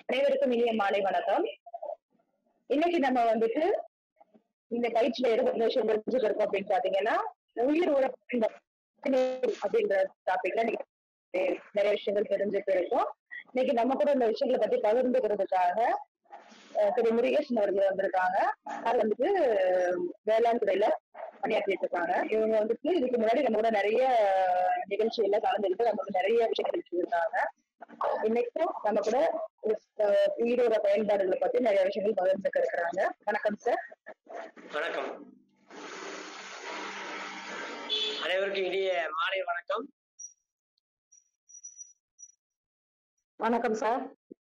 அனைவருக்கும் இனிய மாலை வணக்கம் இன்னைக்கு நம்ம வந்துட்டு இந்த பயிற்சியில எது விஷயம் தெரிஞ்சுக்க இருக்கோம் அப்படின்னு பாத்தீங்கன்னா உயிர் உறப்பு அப்படின்ற டாபிக்ல இன்னைக்கு நிறைய விஷயங்கள் தெரிஞ்சுட்டு இருக்கோம் இன்னைக்கு நம்ம கூட இந்த விஷயங்களை பத்தி பகிர்ந்துக்கிறதுக்காக அஹ், திரு முருகேசன் அவர்கள் வந்திருக்காங்க அது வந்துட்டு வேளாண் துறையில பணியாற்றிட்டு இருக்காங்க இவங்க வந்துட்டு இதுக்கு முன்னாடி நம்ம கூட நிறைய நிகழ்ச்சிகள்ல கலந்துக்கிட்டு நமக்கு நிறைய விஷயங்கள் சொல்லியிருக்காங்க இன்னைக்கும் நம்ம கூட அஹ், உயிரோட பயன்பாடுகளை பத்தி நிறைய விஷயங்கள் பகிர்ந்துக்க இருக்கிறாங்க வணக்கம் சார் வணக்கம் அனைவருக்கும் இனிய மாலை வணக்கம் வணக்கம் சார்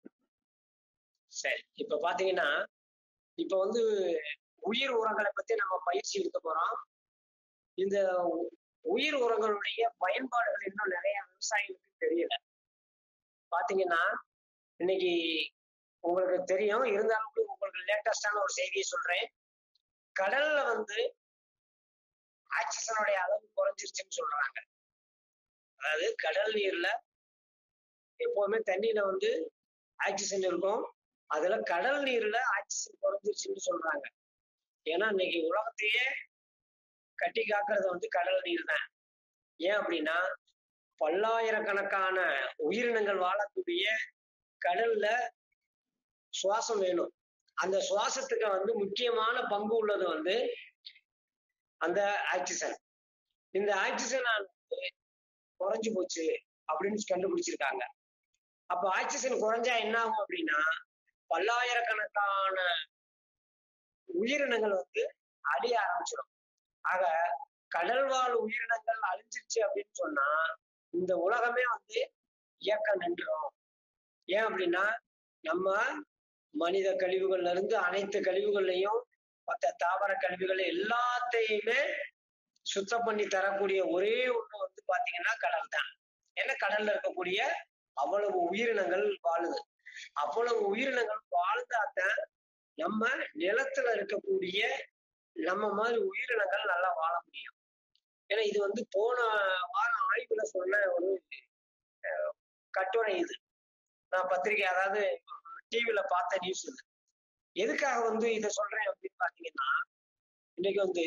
சரி இப்ப பாத்தீங்கன்னா இப்ப வந்து உயிர் உரங்களை பத்தி நம்ம பயிற்சி எடுக்க போறோம் இந்த உ- உயிர் உரங்களுடைய பயன்பாடுகள் இன்னும் நிறைய விவசாயிகளுக்கு தெரியல பாத்தீங்கன்னா இன்னைக்கு உங்களுக்கு தெரியும் இருந்தாலும் கூட உங்களுக்கு லேட்டஸ்டான ஒரு செய்தியை சொல்றேன் கடல்ல வந்து ஆக்சிஜனுடைய அளவு குறைஞ்சிருச்சுன்னு சொல்றாங்க அதாவது கடல் நீர்ல எப்பவுமே தண்ணியில வந்து ஆக்சிஜன் இருக்கும் அதுல கடல் நீர்ல ஆக்சிஜன் குறைஞ்சிருச்சுன்னு சொல்றாங்க ஏன்னா இன்னைக்கு உலகத்தையே கட்டி காக்கிறது வந்து கடல் நீர் தான் ஏன் அப்படின்னா பல்லாயிரக்கணக்கான உயிரினங்கள் வாழக்கூடிய கடல்ல சுவாசம் வேணும் அந்த சுவாசத்துக்கு வந்து முக்கியமான பங்கு உள்ளது வந்து அந்த ஆக்சிஜன் இந்த ஆக்சிஜன் ஆனது குறைஞ்சு போச்சு அப்படின்னு கண்டுபிடிச்சிருக்காங்க அப்ப ஆக்சிஜன் குறைஞ்சா என்ன ஆகும் அப்படின்னா பல்லாயிரக்கணக்கான உயிரினங்கள் வந்து அழிய ஆரம்பிச்சிடும் ஆக கடல்வாழ் உயிரினங்கள் அழிஞ்சிருச்சு அப்படின்னு சொன்னா இந்த உலகமே வந்து இயக்கம் நின்றுடும் ஏன் அப்படின்னா நம்ம மனித கழிவுகள்ல இருந்து அனைத்து கழிவுகள்லையும் மற்ற தாவர கழிவுகள் எல்லாத்தையுமே சுத்தம் பண்ணி தரக்கூடிய ஒரே ஒண்ணு வந்து பாத்தீங்கன்னா கடல் தான் ஏன்னா கடல்ல இருக்கக்கூடிய அவ்வளவு உயிரினங்கள் வாழுது அவ்வளவு உயிரினங்கள் வாழ்ந்தாதான் நம்ம நிலத்துல இருக்கக்கூடிய நம்ம மாதிரி உயிரினங்கள் நல்லா வாழ முடியும் ஏன்னா இது வந்து போன வாரம் ஆய்வுல சொன்ன ஒரு அஹ், கட்டுரை இது நான் பத்திரிகை அதாவது டிவில பார்த்த நியூஸ் இது எதுக்காக வந்து இதை சொல்றேன் அப்படின்னு பாத்தீங்கன்னா இன்னைக்கு வந்து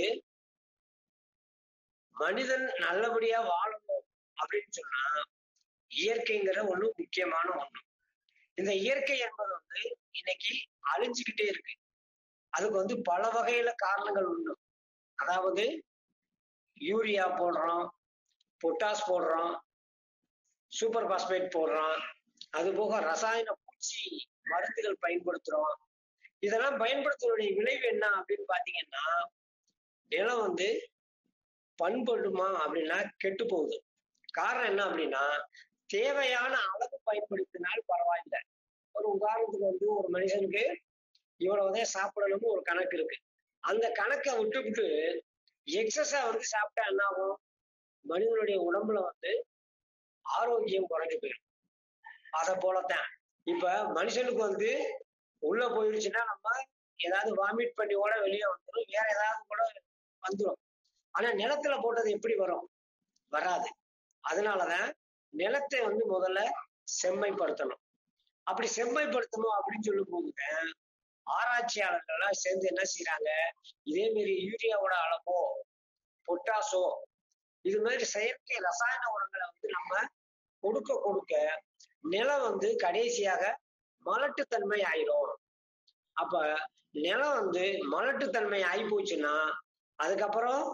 மனிதன் நல்லபடியா வாழணும் அப்படின்னு சொன்னா இயற்கைங்கிற ஒண்ணு முக்கியமான ஒண்ணு இந்த இயற்கை என்பது வந்து இன்னைக்கு அழிஞ்சுக்கிட்டே இருக்கு அதுக்கு வந்து பல வகையில காரணங்கள் உண்டு அதாவது யூரியா போடுறோம் பொட்டாஸ் போடுறோம் சூப்பர் பாஸ்பேட் போடுறோம் அது போக ரசாயன பூச்சி மருந்துகள் பயன்படுத்துறோம் இதெல்லாம் பயன்படுத்துவதனுடைய விளைவு என்ன அப்படின்னு பாத்தீங்கன்னா நிலம் வந்து பண்படுமா அப்படின்னா கெட்டு போகுது காரணம் என்ன அப்படின்னா தேவையான அளவு பயன்படுத்தினால் பரவாயில்லை ஒரு உதாரணத்துக்கு வந்து ஒரு மனுஷனுக்கு இவ்வளவுதான் சாப்பிடணும்னு ஒரு கணக்கு இருக்கு அந்த கணக்கை விட்டுவிட்டு எக்ஸஸா வந்து சாப்பிட்டா என்ன ஆகும் மனிதனுடைய உடம்புல வந்து ஆரோக்கியம் குறைஞ்சு போயிடும் அதை போலத்தான் இப்ப மனுஷனுக்கு வந்து உள்ள போயிடுச்சுன்னா நம்ம ஏதாவது வாமிட் பண்ணி கூட வெளியே வந்துடும் வேற ஏதாவது கூட வந்துடும் ஆனா நிலத்துல போட்டது எப்படி வரும் வராது அதனாலதான் நிலத்தை வந்து முதல்ல செம்மைப்படுத்தணும் அப்படி செம்மைப்படுத்தணும் அப்படின்னு சொல்லும் போதுதான் ஆராய்ச்சியாளர்கள்லாம் சேர்ந்து என்ன செய்யறாங்க இதே மாதிரி யூரியாவோட அளவோ பொட்டாசோ இது மாதிரி செயற்கை ரசாயன உரங்களை வந்து நம்ம கொடுக்க கொடுக்க நிலம் வந்து கடைசியாக மலட்டுத்தன்மை ஆயிடும் அப்ப நிலம் வந்து மலட்டுத்தன்மை ஆகி போச்சுன்னா அதுக்கப்புறம்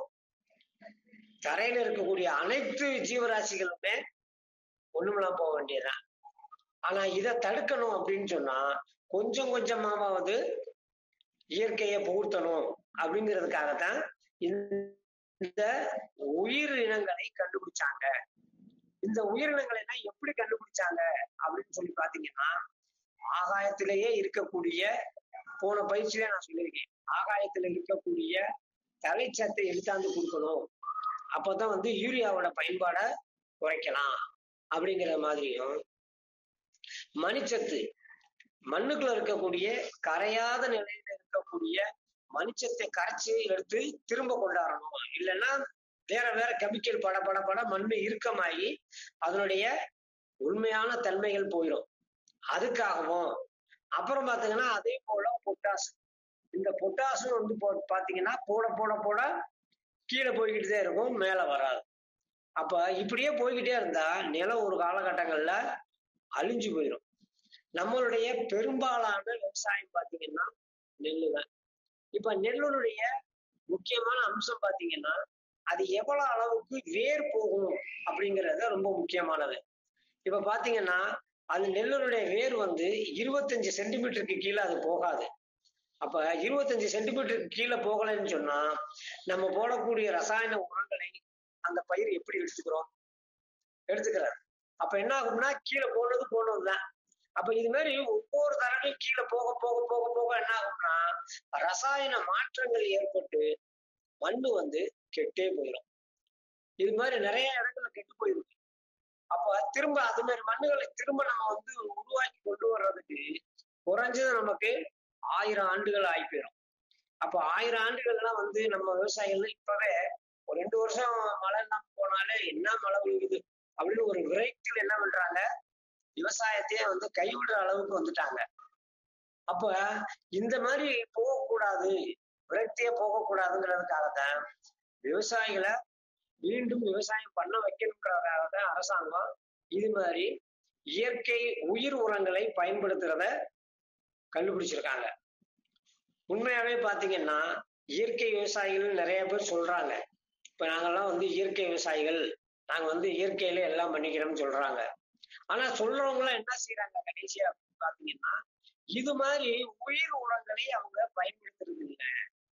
தரையில இருக்கக்கூடிய அனைத்து ஜீவராசிகளுமே ஒண்ணுமெல்லாம் போக வேண்டியதுதான் ஆனா இதை தடுக்கணும் அப்படின்னு சொன்னா கொஞ்சம் கொஞ்சமாவது இயற்கையை புகுத்தணும் அப்படிங்கிறதுக்காகத்தான் இந்த உயிரினங்களை கண்டுபிடிச்சாங்க இந்த உயிரினங்களை எல்லாம் எப்படி கண்டுபிடிச்சாங்க அப்படின்னு சொல்லி பாத்தீங்கன்னா ஆகாயத்திலேயே இருக்கக்கூடிய போன பயிற்சியில நான் சொல்லியிருக்கேன் ஆகாயத்துல இருக்கக்கூடிய தலைச்சத்தை எடுத்தாந்து கொடுக்கணும் அப்பதான் வந்து யூரியாவோட பயன்பாடை குறைக்கலாம் அப்படிங்கிற மாதிரியும் மணிச்சத்து மண்ணுக்குள்ள இருக்கக்கூடிய கரையாத நிலையில இருக்கக்கூடிய மணிச்சத்தை கரைச்சி எடுத்து திரும்ப கொண்டாடணும் இல்லைன்னா வேற வேற கெமிக்கல் பட பட பட மண்ணு இறுக்கமாகி அதனுடைய உண்மையான தன்மைகள் போயிடும் அதுக்காகவும் அப்புறம் பாத்தீங்கன்னா அதே போல பொட்டாசு இந்த பொட்டாசும் வந்து போ- பாத்தீங்கன்னா போட போட போட கீழே போய்கிட்டு தான் இருக்கும் மேல வராது அப்ப இப்படியே போய்கிட்டே இருந்தா நிலம் ஒரு காலகட்டங்கள்ல அழிஞ்சு போயிடும் நம்மளுடைய பெரும்பாலான விவசாயம் பாத்தீங்கன்னா நெல்லு தான் இப்ப நெல்லுடைய முக்கியமான அம்சம் பாத்தீங்கன்னா அது எவ்வளவு அளவுக்கு வேர் போகும் அப்படிங்கறது ரொம்ப முக்கியமானது இப்ப பாத்தீங்கன்னா அந்த நெல்லுடைய வேர் வந்து இருபத்தஞ்சு சென்டிமீட்டருக்கு கீழே அது போகாது அப்ப இருபத்தஞ்சு சென்டிமீட்டருக்கு கீழே போகலைன்னு சொன்னா நம்ம போடக்கூடிய ரசாயன உரங்களை அந்த பயிர் எப்படி எடுத்துக்கிறோம் எடுத்துக்கிறார் அப்ப என்ன ஆகும்னா கீழே போனது போனதுதான் அப்ப இது மாதிரி ஒவ்வொரு தடவையும் கீழே போக போக போக போக என்ன ஆகும்னா ரசாயன மாற்றங்கள் ஏற்பட்டு மண்ணு வந்து கெட்டே போயிடும் இது மாதிரி நிறைய இடங்கள்ல கெட்டு போயிருக்கு அப்ப திரும்ப அது மாதிரி மண்ணுகளை திரும்ப நம்ம வந்து உருவாக்கி கொண்டு வர்றதுக்கு குறைஞ்சது நமக்கு ஆயிரம் ஆண்டுகள் ஆகி போயிடும் அப்ப ஆயிரம் ஆண்டுகள்லாம் வந்து நம்ம விவசாயிகள் இப்பவே ஒரு ரெண்டு வருஷம் மழை இல்லாம போனாலே என்ன மழை விழுகுது அப்படின்னு ஒரு விரைத்தில் என்ன பண்றாங்க விவசாயத்தையே வந்து கைவிடுற அளவுக்கு வந்துட்டாங்க அப்ப இந்த மாதிரி போகக்கூடாது விரக்தியே போகக்கூடாதுங்கிறதுக்காகத்தான் விவசாயிகளை மீண்டும் விவசாயம் பண்ண வைக்கணுன்றதுக்காக தான் அரசாங்கம் இது மாதிரி இயற்கை உயிர் உரங்களை பயன்படுத்துறத கண்டுபிடிச்சிருக்காங்க உண்மையாவே பாத்தீங்கன்னா இயற்கை விவசாயிகள் நிறைய பேர் சொல்றாங்க இப்ப நாங்கெல்லாம் வந்து இயற்கை விவசாயிகள் நாங்க வந்து இயற்கையில எல்லாம் பண்ணிக்கிறோம்னு சொல்றாங்க ஆனா சொல்றவங்க எல்லாம் என்ன செய்யறாங்க கடைசியா அப்படின்னு பாத்தீங்கன்னா இது மாதிரி உயிர் உரங்களை அவங்க பயன்படுத்துறது இல்லை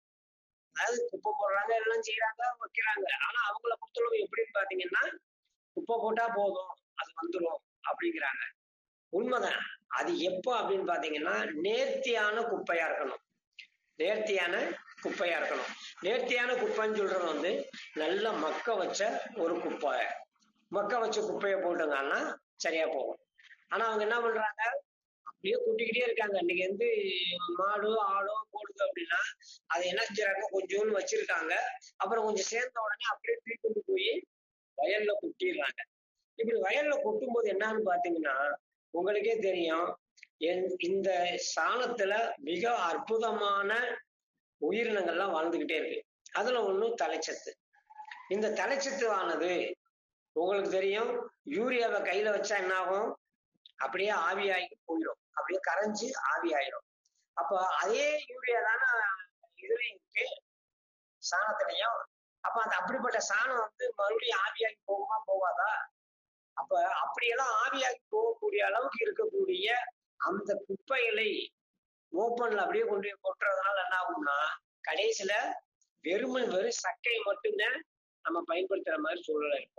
அதாவது குப்பை போடுறாங்க எல்லாம் செய்யறாங்க வைக்கிறாங்க ஆனா அவங்கள பொறுத்தளவு எப்படின்னு பாத்தீங்கன்னா குப்பை போட்டா போதும் அது வந்துடும் அப்படிங்கிறாங்க உண்மைதான் அது எப்போ அப்படின்னு பாத்தீங்கன்னா நேர்த்தியான குப்பையா இருக்கணும் நேர்த்தியான குப்பையா இருக்கணும் நேர்த்தியான குப்பைன்னு சொல்றது வந்து நல்ல மக்க வச்ச ஒரு குப்பை மக்க வச்ச குப்பையை போட்டுங்கன்னா சரியா போகும் ஆனா அவங்க என்ன பண்றாங்க அப்படியே கூட்டிக்கிட்டே இருக்காங்க இன்னைக்கு வந்து மாடோ ஆடோ போடுது அப்படின்னா அதை என்ன செஞ்சுறாங்க கொஞ்சோண்டு வச்சிருக்காங்க அப்புறம் கொஞ்சம் சேர்ந்த உடனே அப்படியே தூக்கி கொண்டு போய் வயல்ல கொட்டிடுறாங்க இப்படி வயல்ல கொட்டும் போது என்னன்னு பாத்தீங்கன்னா உங்களுக்கே தெரியும் என்- இந்த சாணத்துல மிக அற்புதமான உயிரினங்கள்லாம் வாழ்ந்துகிட்டே இருக்கு அதுல ஒண்ணு தலைச்சத்து இந்த தலைச்சத்து ஆனது உங்களுக்கு தெரியும் யூரியாவை கையில வச்சா என்ன ஆகும் அப்படியே ஆவியாகி போயிடும் அப்படியே கரைஞ்சு ஆவியாயிடும் அப்ப அதே யூரியா தானே இதுலயும் இருக்கு சாணத்திலையும் அப்ப அந்த அப்படிப்பட்ட சாணம் வந்து மறுபடியும் ஆவியாகி போகுமா போகாதா அப்ப அப்படியெல்லாம் ஆவியாகி போகக்கூடிய அளவுக்கு இருக்கக்கூடிய அந்த குப்பைகளை ஓப்பன்ல அப்படியே கொண்டு போய் கொட்டுறதுனால என்ன ஆகும்னா கடைசியில வெறுமன் வெறும் சக்கையை மட்டும்தான் நம்ம பயன்படுத்துற மாதிரி சூழ்நிலை இருக்கும்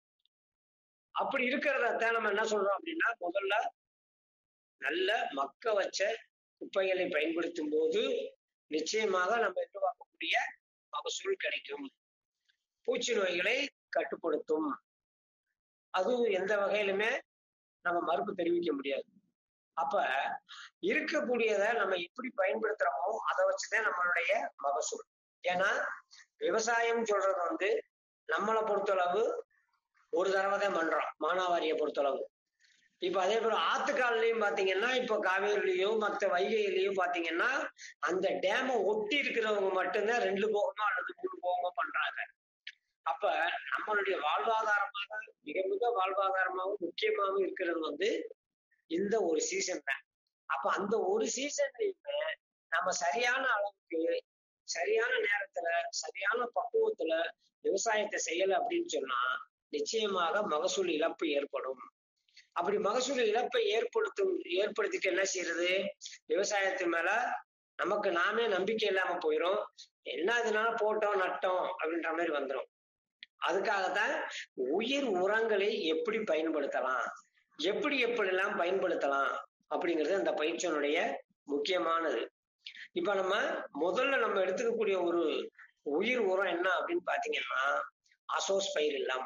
அப்படி இருக்கிறத நம்ம என்ன சொல்றோம் அப்படின்னா முதல்ல நல்ல மக்க வச்ச குப்பைகளை பயன்படுத்தும் போது நிச்சயமாக நம்ம எதிர்பார்க்கக்கூடிய மகசூல் கிடைக்கும் பூச்சி நோய்களை கட்டுப்படுத்தும் அதுவும் எந்த வகையிலுமே நம்ம மறுப்பு தெரிவிக்க முடியாது அப்ப இருக்கக்கூடியதை நம்ம எப்படி பயன்படுத்துறோமோ அதை வச்சுதான் நம்மளுடைய மகசூல் ஏன்னா விவசாயம் சொல்றது வந்து நம்மளை பொறுத்தளவு ஒரு தடவை தான் பண்றோம் மானாவாரியை பொறுத்தளவு இப்ப அதே போல ஆத்துக்கால்லையும் பாத்தீங்கன்னா இப்ப காவேரிலையும் மத்த வைகையிலையும் பாத்தீங்கன்னா அந்த டேமை ஒட்டி இருக்கிறவங்க மட்டும்தான் ரெண்டு போகமோ அல்லது மூணு போகமோ பண்றாங்க அப்ப நம்மளுடைய வாழ்வாதாரமாக மிக மிக வாழ்வாதாரமாகவும் முக்கியமாகவும் இருக்கிறது வந்து இந்த ஒரு சீசன் தான் அப்ப அந்த ஒரு சீசன்லயுமே நம்ம சரியான அளவுக்கு சரியான நேரத்துல சரியான பக்குவத்துல விவசாயத்தை செய்யல அப்படின்னு சொன்னா நிச்சயமாக மகசூல் இழப்பு ஏற்படும் அப்படி மகசூல் இழப்பை ஏற்படுத்தும் ஏற்படுத்திட்டு என்ன செய்யறது விவசாயத்து மேல நமக்கு நாமே நம்பிக்கை இல்லாம போயிரும் என்ன இதனால போட்டோம் நட்டோம் அப்படின்ற மாதிரி வந்துடும் அதுக்காகத்தான் உயிர் உரங்களை எப்படி பயன்படுத்தலாம் எப்படி எப்படிலாம் பயன்படுத்தலாம் அப்படிங்கிறது அந்த பயிற்சியினுடைய முக்கியமானது இப்ப நம்ம முதல்ல நம்ம எடுத்துக்கக்கூடிய ஒரு உயிர் உரம் என்ன அப்படின்னு பாத்தீங்கன்னா அசோஸ் பயிரில்லம்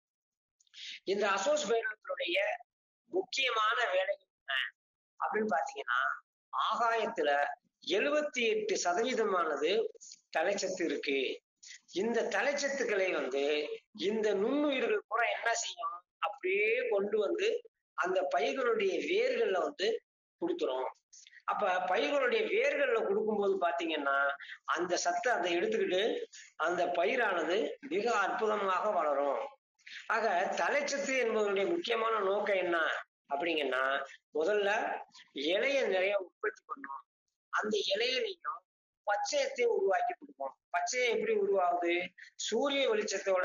இந்த அசோஸ் பயிரத்தினுடைய முக்கியமான வேலை என்ன அப்படின்னு பாத்தீங்கன்னா ஆகாயத்துல எழுபத்தி எட்டு சதவீதமானது தலைச்சத்து இருக்கு இந்த தலைச்சத்துக்களை வந்து இந்த நுண்ணுயிர்கள் கூட என்ன செய்யும் அப்படியே கொண்டு வந்து அந்த பயிர்களுடைய வேர்கள்ல வந்து கொடுத்துரும் அப்ப பயிர்களுடைய வேர்கள்ல கொடுக்கும்போது பாத்தீங்கன்னா அந்த சத்தை அதை எடுத்துக்கிட்டு அந்த பயிரானது மிக அற்புதமாக வளரும் ஆக தலைச்சத்து என்பதனுடைய முக்கியமான நோக்கம் என்ன அப்படிங்கன்னா முதல்ல இலைய நிறைய உற்பத்தி பண்ணும் அந்த இலையிலையும் பச்சையத்தையும் உருவாக்கி கொடுக்கும் பச்சையம் எப்படி உருவாகுது சூரிய வெளிச்சத்தோட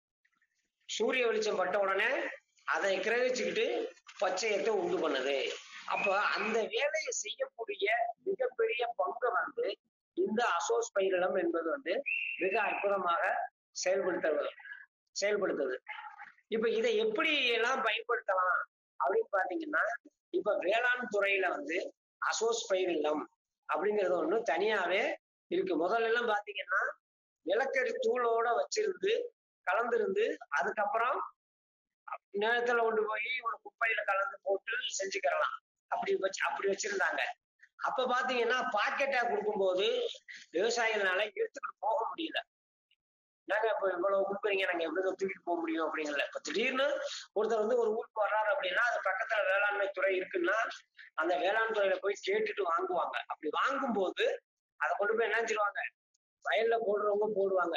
சூரிய வெளிச்சம் பட்ட உடனே அதை கிரகிச்சுக்கிட்டு பச்சையத்தை உண்டு பண்ணுது அப்ப அந்த வேலையை செய்யக்கூடிய மிகப்பெரிய பங்கு வந்து இந்த அசோஸ் பயிரிடம் என்பது வந்து மிக அற்புதமாக செயல்படுத்துறது செயல்படுத்துது இப்ப இதை எப்படி எல்லாம் பயன்படுத்தலாம் அப்படின்னு பாத்தீங்கன்னா இப்ப வேளாண் துறையில வந்து அசோஸ் பயிர் இல்லம் அப்படிங்கிறது ஒண்ணு தனியாவே இருக்கு முதல்ல எல்லாம் பாத்தீங்கன்னா நிலக்கரி தூளோட வச்சிருந்து கலந்திருந்து அதுக்கப்புறம் நேரத்துல கொண்டு போய் ஒரு குப்பையில கலந்து போட்டு செஞ்சுக்கிறலாம் அப்படி வச்சு அப்படி வச்சிருந்தாங்க அப்ப பாத்தீங்கன்னா பாக்கெட்டா கொடுக்கும்போது விவசாயிகளால எடுத்துக்கிட்டு போக முடியல நாங்க இப்ப இவ்வளவு கொடுக்குறீங்க நாங்க எப்படி தூக்கிட்டு போக முடியும் அப்படிங்கல இப்ப திடீர்னு ஒருத்தர் வந்து ஒரு ஊருக்கு வர்றாரு அப்படின்னா அது பக்கத்துல வேளாண்மை துறை இருக்குன்னா அந்த வேளாண் துறையில போய் கேட்டுட்டு வாங்குவாங்க அப்படி வாங்கும்போது அதை கொண்டு போய் என்ன செய்வாங்க வயல்ல போடுறவங்க போடுவாங்க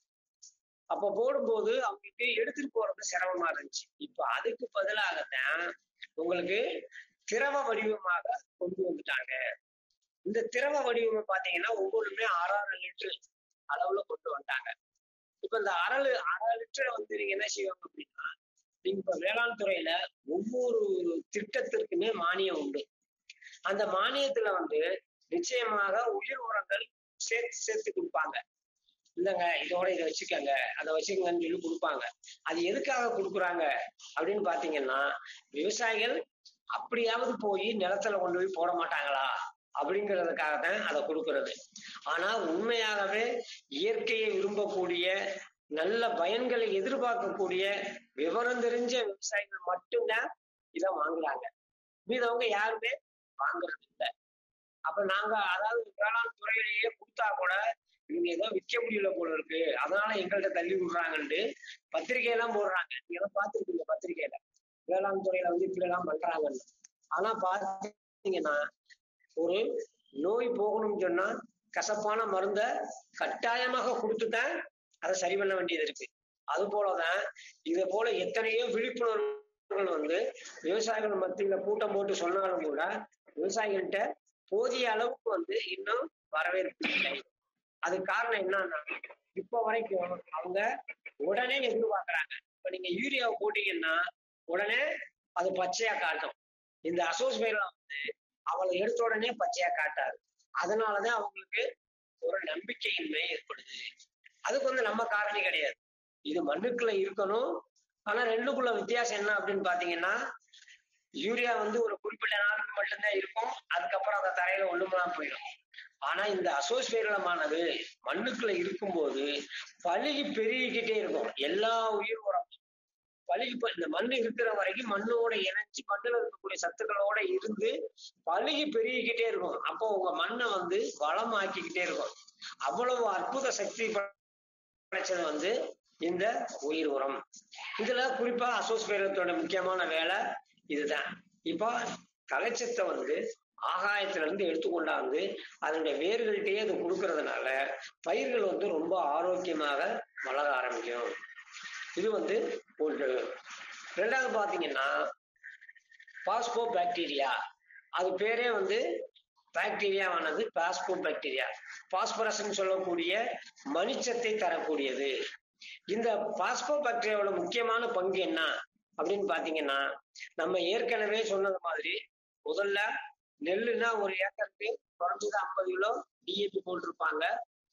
அப்ப போடும்போது அவங்களுக்கு எடுத்துட்டு போறது சிரமமா இருந்துச்சு இப்ப அதுக்கு பதிலாகத்தான் உங்களுக்கு திரவ வடிவமாக கொண்டு வந்துட்டாங்க இந்த திரவ வடிவம் பாத்தீங்கன்னா ஒவ்வொன்றுமே ஆறாறு லிட்டர் அளவுல கொண்டு வந்துட்டாங்க இப்ப இந்த அரை அரை லிட்டரை வந்து நீங்க என்ன செய்வாங்க அப்படின்னா நீங்க இப்ப வேளாண் துறையில ஒவ்வொரு திட்டத்திற்குமே மானியம் உண்டு அந்த மானியத்துல வந்து நிச்சயமாக உயிர் உரங்கள் சேர்த்து சேர்த்து கொடுப்பாங்க இல்லைங்க இதோட இதை வச்சுக்கோங்க அதை வச்சுக்கங்கன்னு சொல்லி கொடுப்பாங்க அது எதுக்காக கொடுக்குறாங்க அப்படின்னு பாத்தீங்கன்னா விவசாயிகள் அப்படியாவது போய் நிலத்துல கொண்டு போய் போட மாட்டாங்களா அப்படிங்கிறதுக்காக தான் அதை கொடுக்கறது ஆனா உண்மையாகவே இயற்கையை விரும்பக்கூடிய நல்ல பயன்களை எதிர்பார்க்கக்கூடிய விவரம் தெரிஞ்ச விவசாயிகள் மட்டும்தான் இதை வாங்குறாங்க மீதவங்க யாருமே வாங்குறது இல்லை அப்ப நாங்க அதாவது வேளாண் துறையிலேயே கொடுத்தா கூட இவங்க ஏதோ விற்க முடியல போல இருக்கு அதனால எங்கள்கிட்ட தள்ளி விடுறாங்கன்ட்டு பத்திரிகையெல்லாம் போடுறாங்க நீங்க எல்லாம் பார்த்துருக்கீங்க பத்திரிகையில வேளாண் துறையில வந்து இப்படி எல்லாம் பண்றாங்கன்னு ஆனா பாத்தீங்கன்னா ஒரு நோய் போகணும்னு சொன்னா கசப்பான மருந்த கட்டாயமாக கொடுத்துதான் அதை சரி பண்ண வேண்டியது இருக்கு அது போலதான் இதை போல எத்தனையோ விழிப்புணர்வுகள் வந்து விவசாயிகள் மத்தியில கூட்டம் போட்டு சொன்னாலும் கூட விவசாயிகள்கிட்ட போதிய அளவுக்கு வந்து இன்னும் வரவேற்பு இல்லை அது காரணம் என்னன்னா இப்ப வரைக்கும் அவங்க உடனே எதிர்பார்க்கறாங்க இப்ப நீங்க யூரியாவை போட்டீங்கன்னா உடனே அது பச்சையா காட்டும் இந்த அசோஸ் பயிரெல்லாம் வந்து அவளை எடுத்த உடனே பச்சையா காட்டாது அதனாலதான் அவங்களுக்கு ஒரு நம்பிக்கையின்மை ஏற்படுது அதுக்கு வந்து நம்ம காரணி கிடையாது இது மண்ணுக்குள்ள இருக்கணும் ஆனா ரெண்டுக்குள்ள வித்தியாசம் என்ன அப்படின்னு பாத்தீங்கன்னா யூரியா வந்து ஒரு குறிப்பிட்ட நாளுக்கு மட்டும்தான் இருக்கும் அதுக்கப்புறம் அந்த தரையில ஒண்ணுமெல்லாம் போயிடும் ஆனா இந்த அசோஸ்பேரலமானது மண்ணுக்குள்ள இருக்கும்போது பழுகி பெருகிக்கிட்டே இருக்கும் எல்லா உயிர் உரம் பழுகி இந்த மண் இருக்கிற வரைக்கும் மண்ணோட இணைஞ்சு மண்ணுல இருக்கக்கூடிய சத்துக்களோட இருந்து பழுகி பெருகிக்கிட்டே இருக்கும் அப்போ உங்க மண்ணை வந்து வளமாக்கிக்கிட்டே இருக்கும் அவ்வளவு அற்புத சக்தி படைச்சது வந்து இந்த உயிர் உரம் இதுல குறிப்பா அசோஸ்பேரத்தோட முக்கியமான வேலை இதுதான் இப்போ கலைச்சத்தை வந்து ஆகாயத்துல இருந்து எடுத்துக்கொண்டாந்து அதனுடைய வேர்கள்ட்டயே அது கொடுக்கறதுனால பயிர்கள் வந்து ரொம்ப ஆரோக்கியமாக வளர ஆரம்பிக்கும் இது வந்து ஒன்று ரெண்டாவது பாத்தீங்கன்னா பாஸ்போ பாக்டீரியா அது பேரே வந்து பாக்டீரியாவானது பாஸ்போ பாக்டீரியா பாஸ்பரஸ் சொல்லக்கூடிய மணிச்சத்தை தரக்கூடியது இந்த பாஸ்போ பாக்டீரியாவோட முக்கியமான பங்கு என்ன அப்படின்னு பாத்தீங்கன்னா நம்ம ஏற்கனவே சொன்னது மாதிரி முதல்ல நெல்லுனா ஒரு ஏக்கருக்கு குறைஞ்சது ஐம்பது கிலோ டிஏபி போட்டிருப்பாங்க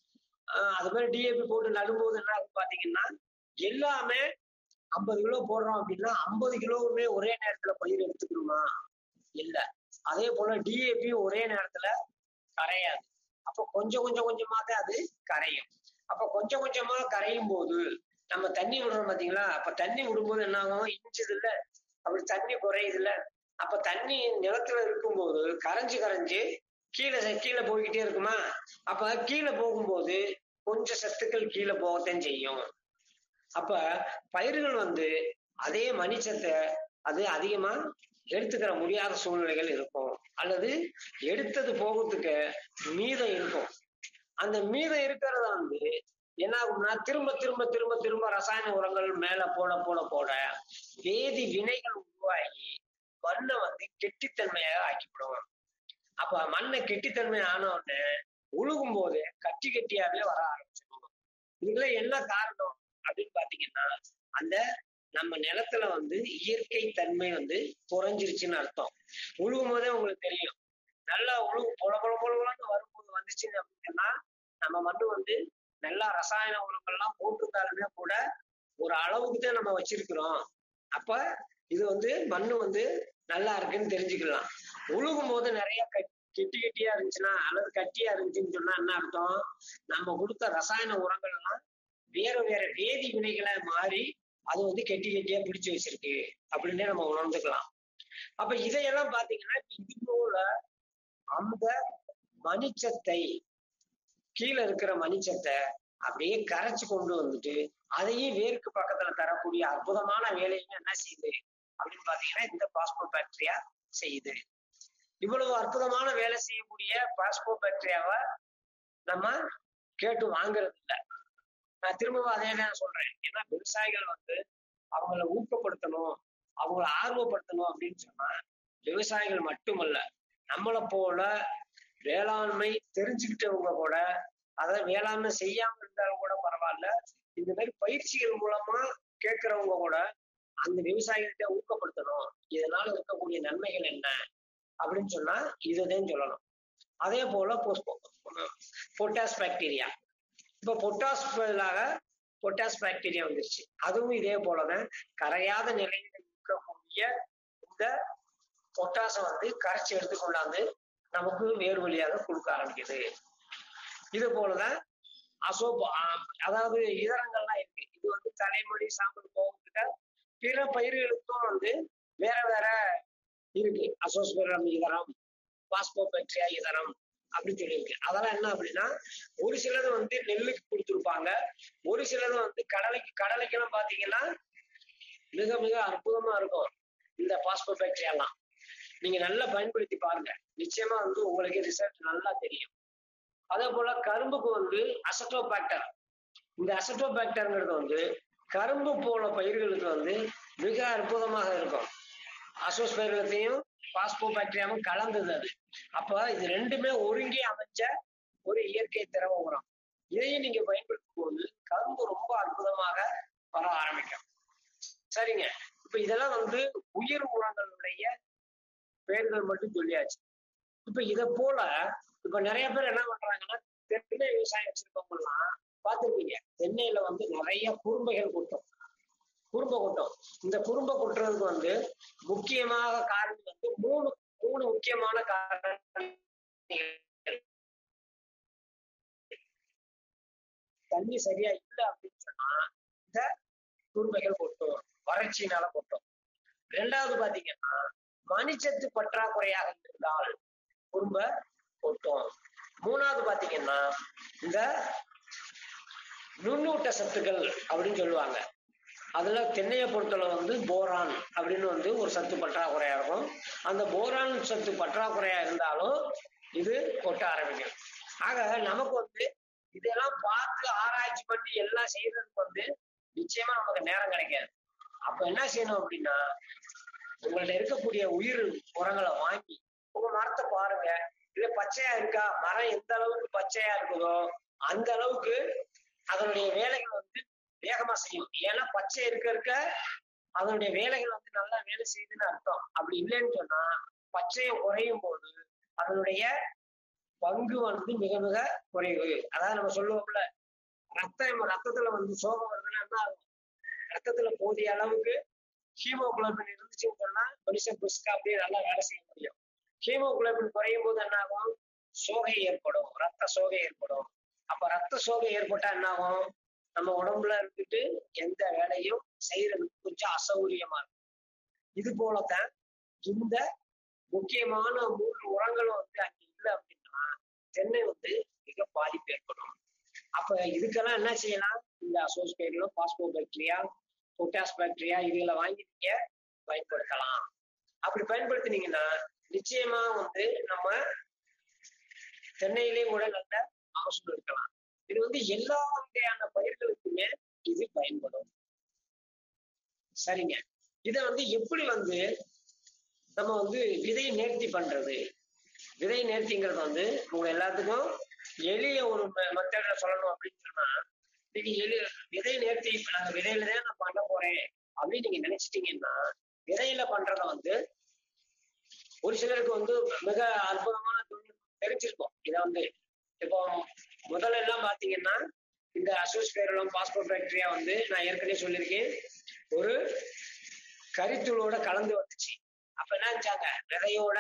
அது மாதிரி டிஏபி போட்டு நடும்போது என்ன ஆகும் பாத்தீங்கன்னா எல்லாமே ஐம்பது கிலோ போடுறோம் அப்படின்னா ஐம்பது கிலோவுமே ஒரே நேரத்துல பயிர் எடுத்துக்கணுமா இல்ல அதே போல டிஏபி ஒரே நேரத்துல கரையாது அப்ப கொஞ்சம் கொஞ்சம் கொஞ்சமா தான் அது கரையும் அப்ப கொஞ்சம் கொஞ்சமா கரையும் போது நம்ம தண்ணி விடுறோம் பாத்தீங்களா அப்ப தண்ணி விடும்போது என்ன ஆகும் இனிச்சது இல்ல அப்படி தண்ணி குறையுது இல்ல அப்ப தண்ணி நிலத்துல இருக்கும்போது கரைஞ்சு கரைஞ்சு கீழே கீழே போய்கிட்டே இருக்குமா அப்ப கீழே போகும்போது கொஞ்சம் சத்துக்கள் கீழே போகத்தான் செய்யும் அப்ப பயிர்கள் வந்து அதே மணிச்சத்தை அது அதிகமா எடுத்துக்கிற முடியாத சூழ்நிலைகள் இருக்கும் அல்லது எடுத்தது போகிறதுக்கு மீதம் இருக்கும் அந்த மீதம் இருக்கிறத வந்து என்ன ஆகும்னா திரும்ப திரும்ப திரும்ப திரும்ப ரசாயன உரங்கள் மேல போட போட போட வேதி வினைகள் உருவாகி மண்ணை வந்து கெட்டித்தன்மையாக ஆக்கிவிடும் அப்ப மண்ணை கெட்டித்தன்மை ஆன உடனே உழுகும் போது கட்டி கட்டியாவே வர ஆரம்பிச்சிடும் இதுல என்ன காரணம் அப்படின்னு பாத்தீங்கன்னா அந்த நம்ம நிலத்துல வந்து இயற்கை தன்மை வந்து குறைஞ்சிருச்சுன்னு அர்த்தம் உழுகும் போதே உங்களுக்கு தெரியும் நல்லா உழுகு பொல பொல பொலன்னு வரும்போது வந்துச்சுன்னு அப்படின்னா நம்ம மண்ணு வந்து நல்லா ரசாயன உரங்கள்லாம் போட்டிருந்தாலுமே கூட ஒரு அளவுக்கு தான் நம்ம வச்சிருக்கிறோம் அப்ப இது வந்து மண்ணு வந்து நல்லா இருக்குன்னு தெரிஞ்சுக்கலாம் உழுகும் போது நிறைய கட்- கெட்டி கெட்டியா இருந்துச்சுன்னா அல்லது கட்டியா இருந்துச்சுன்னு சொன்னா என்ன அர்த்தம் நம்ம கொடுத்த ரசாயன உரங்கள் எல்லாம் வேற வேற வேதி வினைகளை மாறி அது வந்து கெட்டி கெட்டியா பிடிச்சு வச்சிருக்கு அப்படின்னே நம்ம உணர்ந்துக்கலாம் அப்ப இதையெல்லாம் பாத்தீங்கன்னா இப்ப இது போல அந்த மணிச்சத்தை கீழே இருக்கிற மணிச்சத்தை அப்படியே கரைச்சு கொண்டு வந்துட்டு அதையும் வேருக்கு பக்கத்துல தரக்கூடிய அற்புதமான வேலையும் என்ன செய்யுது அப்படின்னு பாத்தீங்கன்னா இந்த பாஸ்போ பாக்டீரியா செய்யுது இவ்வளவு அற்புதமான வேலை செய்யக்கூடிய பாஸ்போ பாக்டீரியாவை நம்ம கேட்டு வாங்குறது இல்ல நான் திரும்பவும் அதே தான் சொல்றேன் ஏன்னா விவசாயிகள் வந்து அவங்கள ஊக்கப்படுத்தணும் அவங்கள ஆர்வப்படுத்தணும் அப்படின்னு சொன்னா விவசாயிகள் மட்டுமல்ல நம்மளை போல வேளாண்மை தெரிஞ்சுக்கிட்டவங்க கூட அதை வேளாண்மை செய்யாம இருந்தாலும் கூட பரவாயில்ல இந்த மாதிரி பயிற்சிகள் மூலமா கேட்கறவங்க கூட அந்த விவசாயிகிட்ட ஊக்கப்படுத்தணும் இதனால இருக்கக்கூடிய நன்மைகள் என்ன அப்படின்னு சொன்னா இதுதான் சொல்லணும் அதே போல பொட்டாஸ் பாக்டீரியா இப்ப பொட்டாஸ் பதிலாக பொட்டாஸ் பாக்டீரியா வந்துருச்சு அதுவும் இதே போலதான் கரையாத நிலையில இருக்கக்கூடிய இந்த பொட்டாசை வந்து கரைச்சி எடுத்து கொண்டாந்து நமக்கு வேறு வழியாக கொடுக்க ஆரம்பிக்குது இது போலதான் அசோப் ஆம், அதாவது இதரங்கள்லாம் இருக்கு இது வந்து தலைமுடி சாம்பல் போகிறதுக்கு பிற பயிர்களுக்கும் வந்து வேற வேற இருக்கு அசோஸ்பெரம் இதரம் பாஸ்போபெட்ரியா இதரம் அப்படி சொல்லியிருக்கு அதெல்லாம் என்ன அப்படின்னா ஒரு சிலது வந்து நெல்லுக்கு கொடுத்துருப்பாங்க ஒரு சிலது வந்து கடலைக்கு கடலைக்கெல்லாம் பாத்தீங்கன்னா மிக மிக அற்புதமா இருக்கும் இந்த பாஸ்போபெட்ரியா எல்லாம் நீங்க நல்லா பயன்படுத்தி பாருங்க நிச்சயமா வந்து உங்களுக்கு ரிசல்ட் நல்லா தெரியும் அதே போல கரும்புக்கு வந்து அசட்டோபாக்டர் இந்த அசட்டோபாக்டர்ங்கிறது வந்து கரும்பு போல பயிர்களுக்கு வந்து மிக அற்புதமாக இருக்கும் அசோஸ் பயிர்களத்தையும் பாஸ்போ பாக்டீரியாவும் கலந்தது அது அப்ப இது ரெண்டுமே ஒருங்கே அமைச்ச ஒரு இயற்கை திரவ உரம் இதையும் நீங்க பயன்படுத்தும் போது கரும்பு ரொம்ப அற்புதமாக வர ஆரம்பிக்கும் சரிங்க இப்ப இதெல்லாம் வந்து உயிர் உரங்களுடைய பெயர்கள் மட்டும் சொல்லியாச்சு இப்ப இத போல இப்ப நிறைய பேர் என்ன பண்றாங்கன்னா தென்னை விவசாயம் வச்சிருக்கவங்க எல்லாம் பார்த்திருப்பீங்க தென்னையில வந்து நிறைய குறும்பைகள் கொட்டும் குறும்பை கொட்டும் இந்த குறும்பை கொட்டுறதுக்கு வந்து முக்கியமாக காரணம் வந்து மூணு மூணு முக்கியமான காரணம் தண்ணி சரியா இல்லை அப்படின்னு சொன்னா இந்த குறும்பைகள் கொட்டும் வறட்சியினால கொட்டும் ரெண்டாவது பாத்தீங்கன்னா மணிச்சத்து பற்றாக்குறையாக இருந்தால் குறும்ப கொட்டும் மூணாவது பாத்தீங்கன்னா இந்த நுண்ணூட்ட சத்துக்கள் அப்படின்னு சொல்லுவாங்க அதுல தென்னையை பொறுத்தளவு வந்து போரான் அப்படின்னு வந்து ஒரு சத்து பற்றாக்குறையா இருக்கும் அந்த போரான் சத்து பற்றாக்குறையா இருந்தாலும் இது கொட்ட ஆரம்பிக்கும் ஆக நமக்கு வந்து இதெல்லாம் பார்த்து ஆராய்ச்சி பண்ணி எல்லாம் செய்யறதுக்கு வந்து நிச்சயமா நமக்கு நேரம் கிடைக்காது அப்ப என்ன செய்யணும் அப்படின்னா உங்கள்ட்ட இருக்கக்கூடிய உயிர் உரங்களை வாங்கி உங்க மரத்தை பாருங்க இல்ல பச்சையா இருக்கா மரம் எந்த அளவுக்கு பச்சையா இருக்குதோ அந்த அளவுக்கு அதனுடைய வேலைகள் வந்து வேகமா செய்யும் ஏன்னா பச்சை இருக்க இருக்க அதனுடைய வேலைகள் வந்து நல்லா வேலை செய்யுதுன்னு அர்த்தம் அப்படி இல்லைன்னு சொன்னா பச்சையை குறையும் போது அதனுடைய பங்கு வந்து மிக மிக குறைவு அதாவது நம்ம சொல்லுவோம்ல ரத்தம் ரத்தத்துல வந்து சோகம் வருதுன்னா என்ன ஆகும் ரத்தத்துல போதிய அளவுக்கு ஹீமோகுளோபின் இருந்துச்சுன்னு சொன்னா மனுஷன் புஷ்கா அப்படியே நல்லா வேலை செய்ய முடியும் ஹீமோகுளோபின் குறையும் போது என்ன ஆகும் சோகை ஏற்படும் ரத்த சோகை ஏற்படும் அப்ப ரத்த சோகை ஏற்பட்டா என்ன ஆகும் நம்ம உடம்புல இருந்துட்டு எந்த வேலையும் செய்யறதுக்கு கொஞ்சம் அசௌகரியமா இருக்கும் இது போலத்தான் இந்த முக்கியமான மூன்று உரங்களும் வந்து அங்க இல்லை அப்படின்னா தென்னை வந்து மிக பாதிப்பு ஏற்படும் அப்ப இதுக்கெல்லாம் என்ன செய்யலாம் இந்த அசோஸ் பயிர்களும் பாஸ்போ பாக்டீரியா பொட்டாஸ் பாக்டீரியா இதுகளை வாங்கி நீங்க பயன்படுத்தலாம் அப்படி பயன்படுத்தினீங்கன்னா நிச்சயமா வந்து நம்ம தென்னையிலேயும் கூட நல்ல மகசூல் இருக்கலாம் இது வந்து எல்லா வகையான பயிர்களுக்குமே இது பயன்படும் சரிங்க இத வந்து எப்படி வந்து நம்ம வந்து விதை நேர்த்தி பண்றது விதை நேர்த்திங்கிறது வந்து உங்க எல்லாத்துக்கும் எளிய ஒரு மெத்தட்ல சொல்லணும் அப்படின்னு சொன்னா நீங்க எளி விதை நேர்த்தி இப்ப நாங்க விதையில தான் நான் பண்ண போறேன் அப்படின்னு நீங்க நினைச்சிட்டீங்கன்னா விதையில பண்றத வந்து ஒரு சிலருக்கு வந்து மிக அற்புதமான தொழில்நுட்பம் தெரிஞ்சிருக்கும் இதை வந்து இப்போ முதல்ல எல்லாம் பாத்தீங்கன்னா இந்த அசோஸ் பேரலம் பாஸ்போர்ட் ஃபேக்டரியா வந்து நான் ஏற்கனவே சொல்லியிருக்கேன் ஒரு கரித்தூளோட கலந்து வந்துச்சு அப்ப என்ன செஞ்சாங்க விதையோட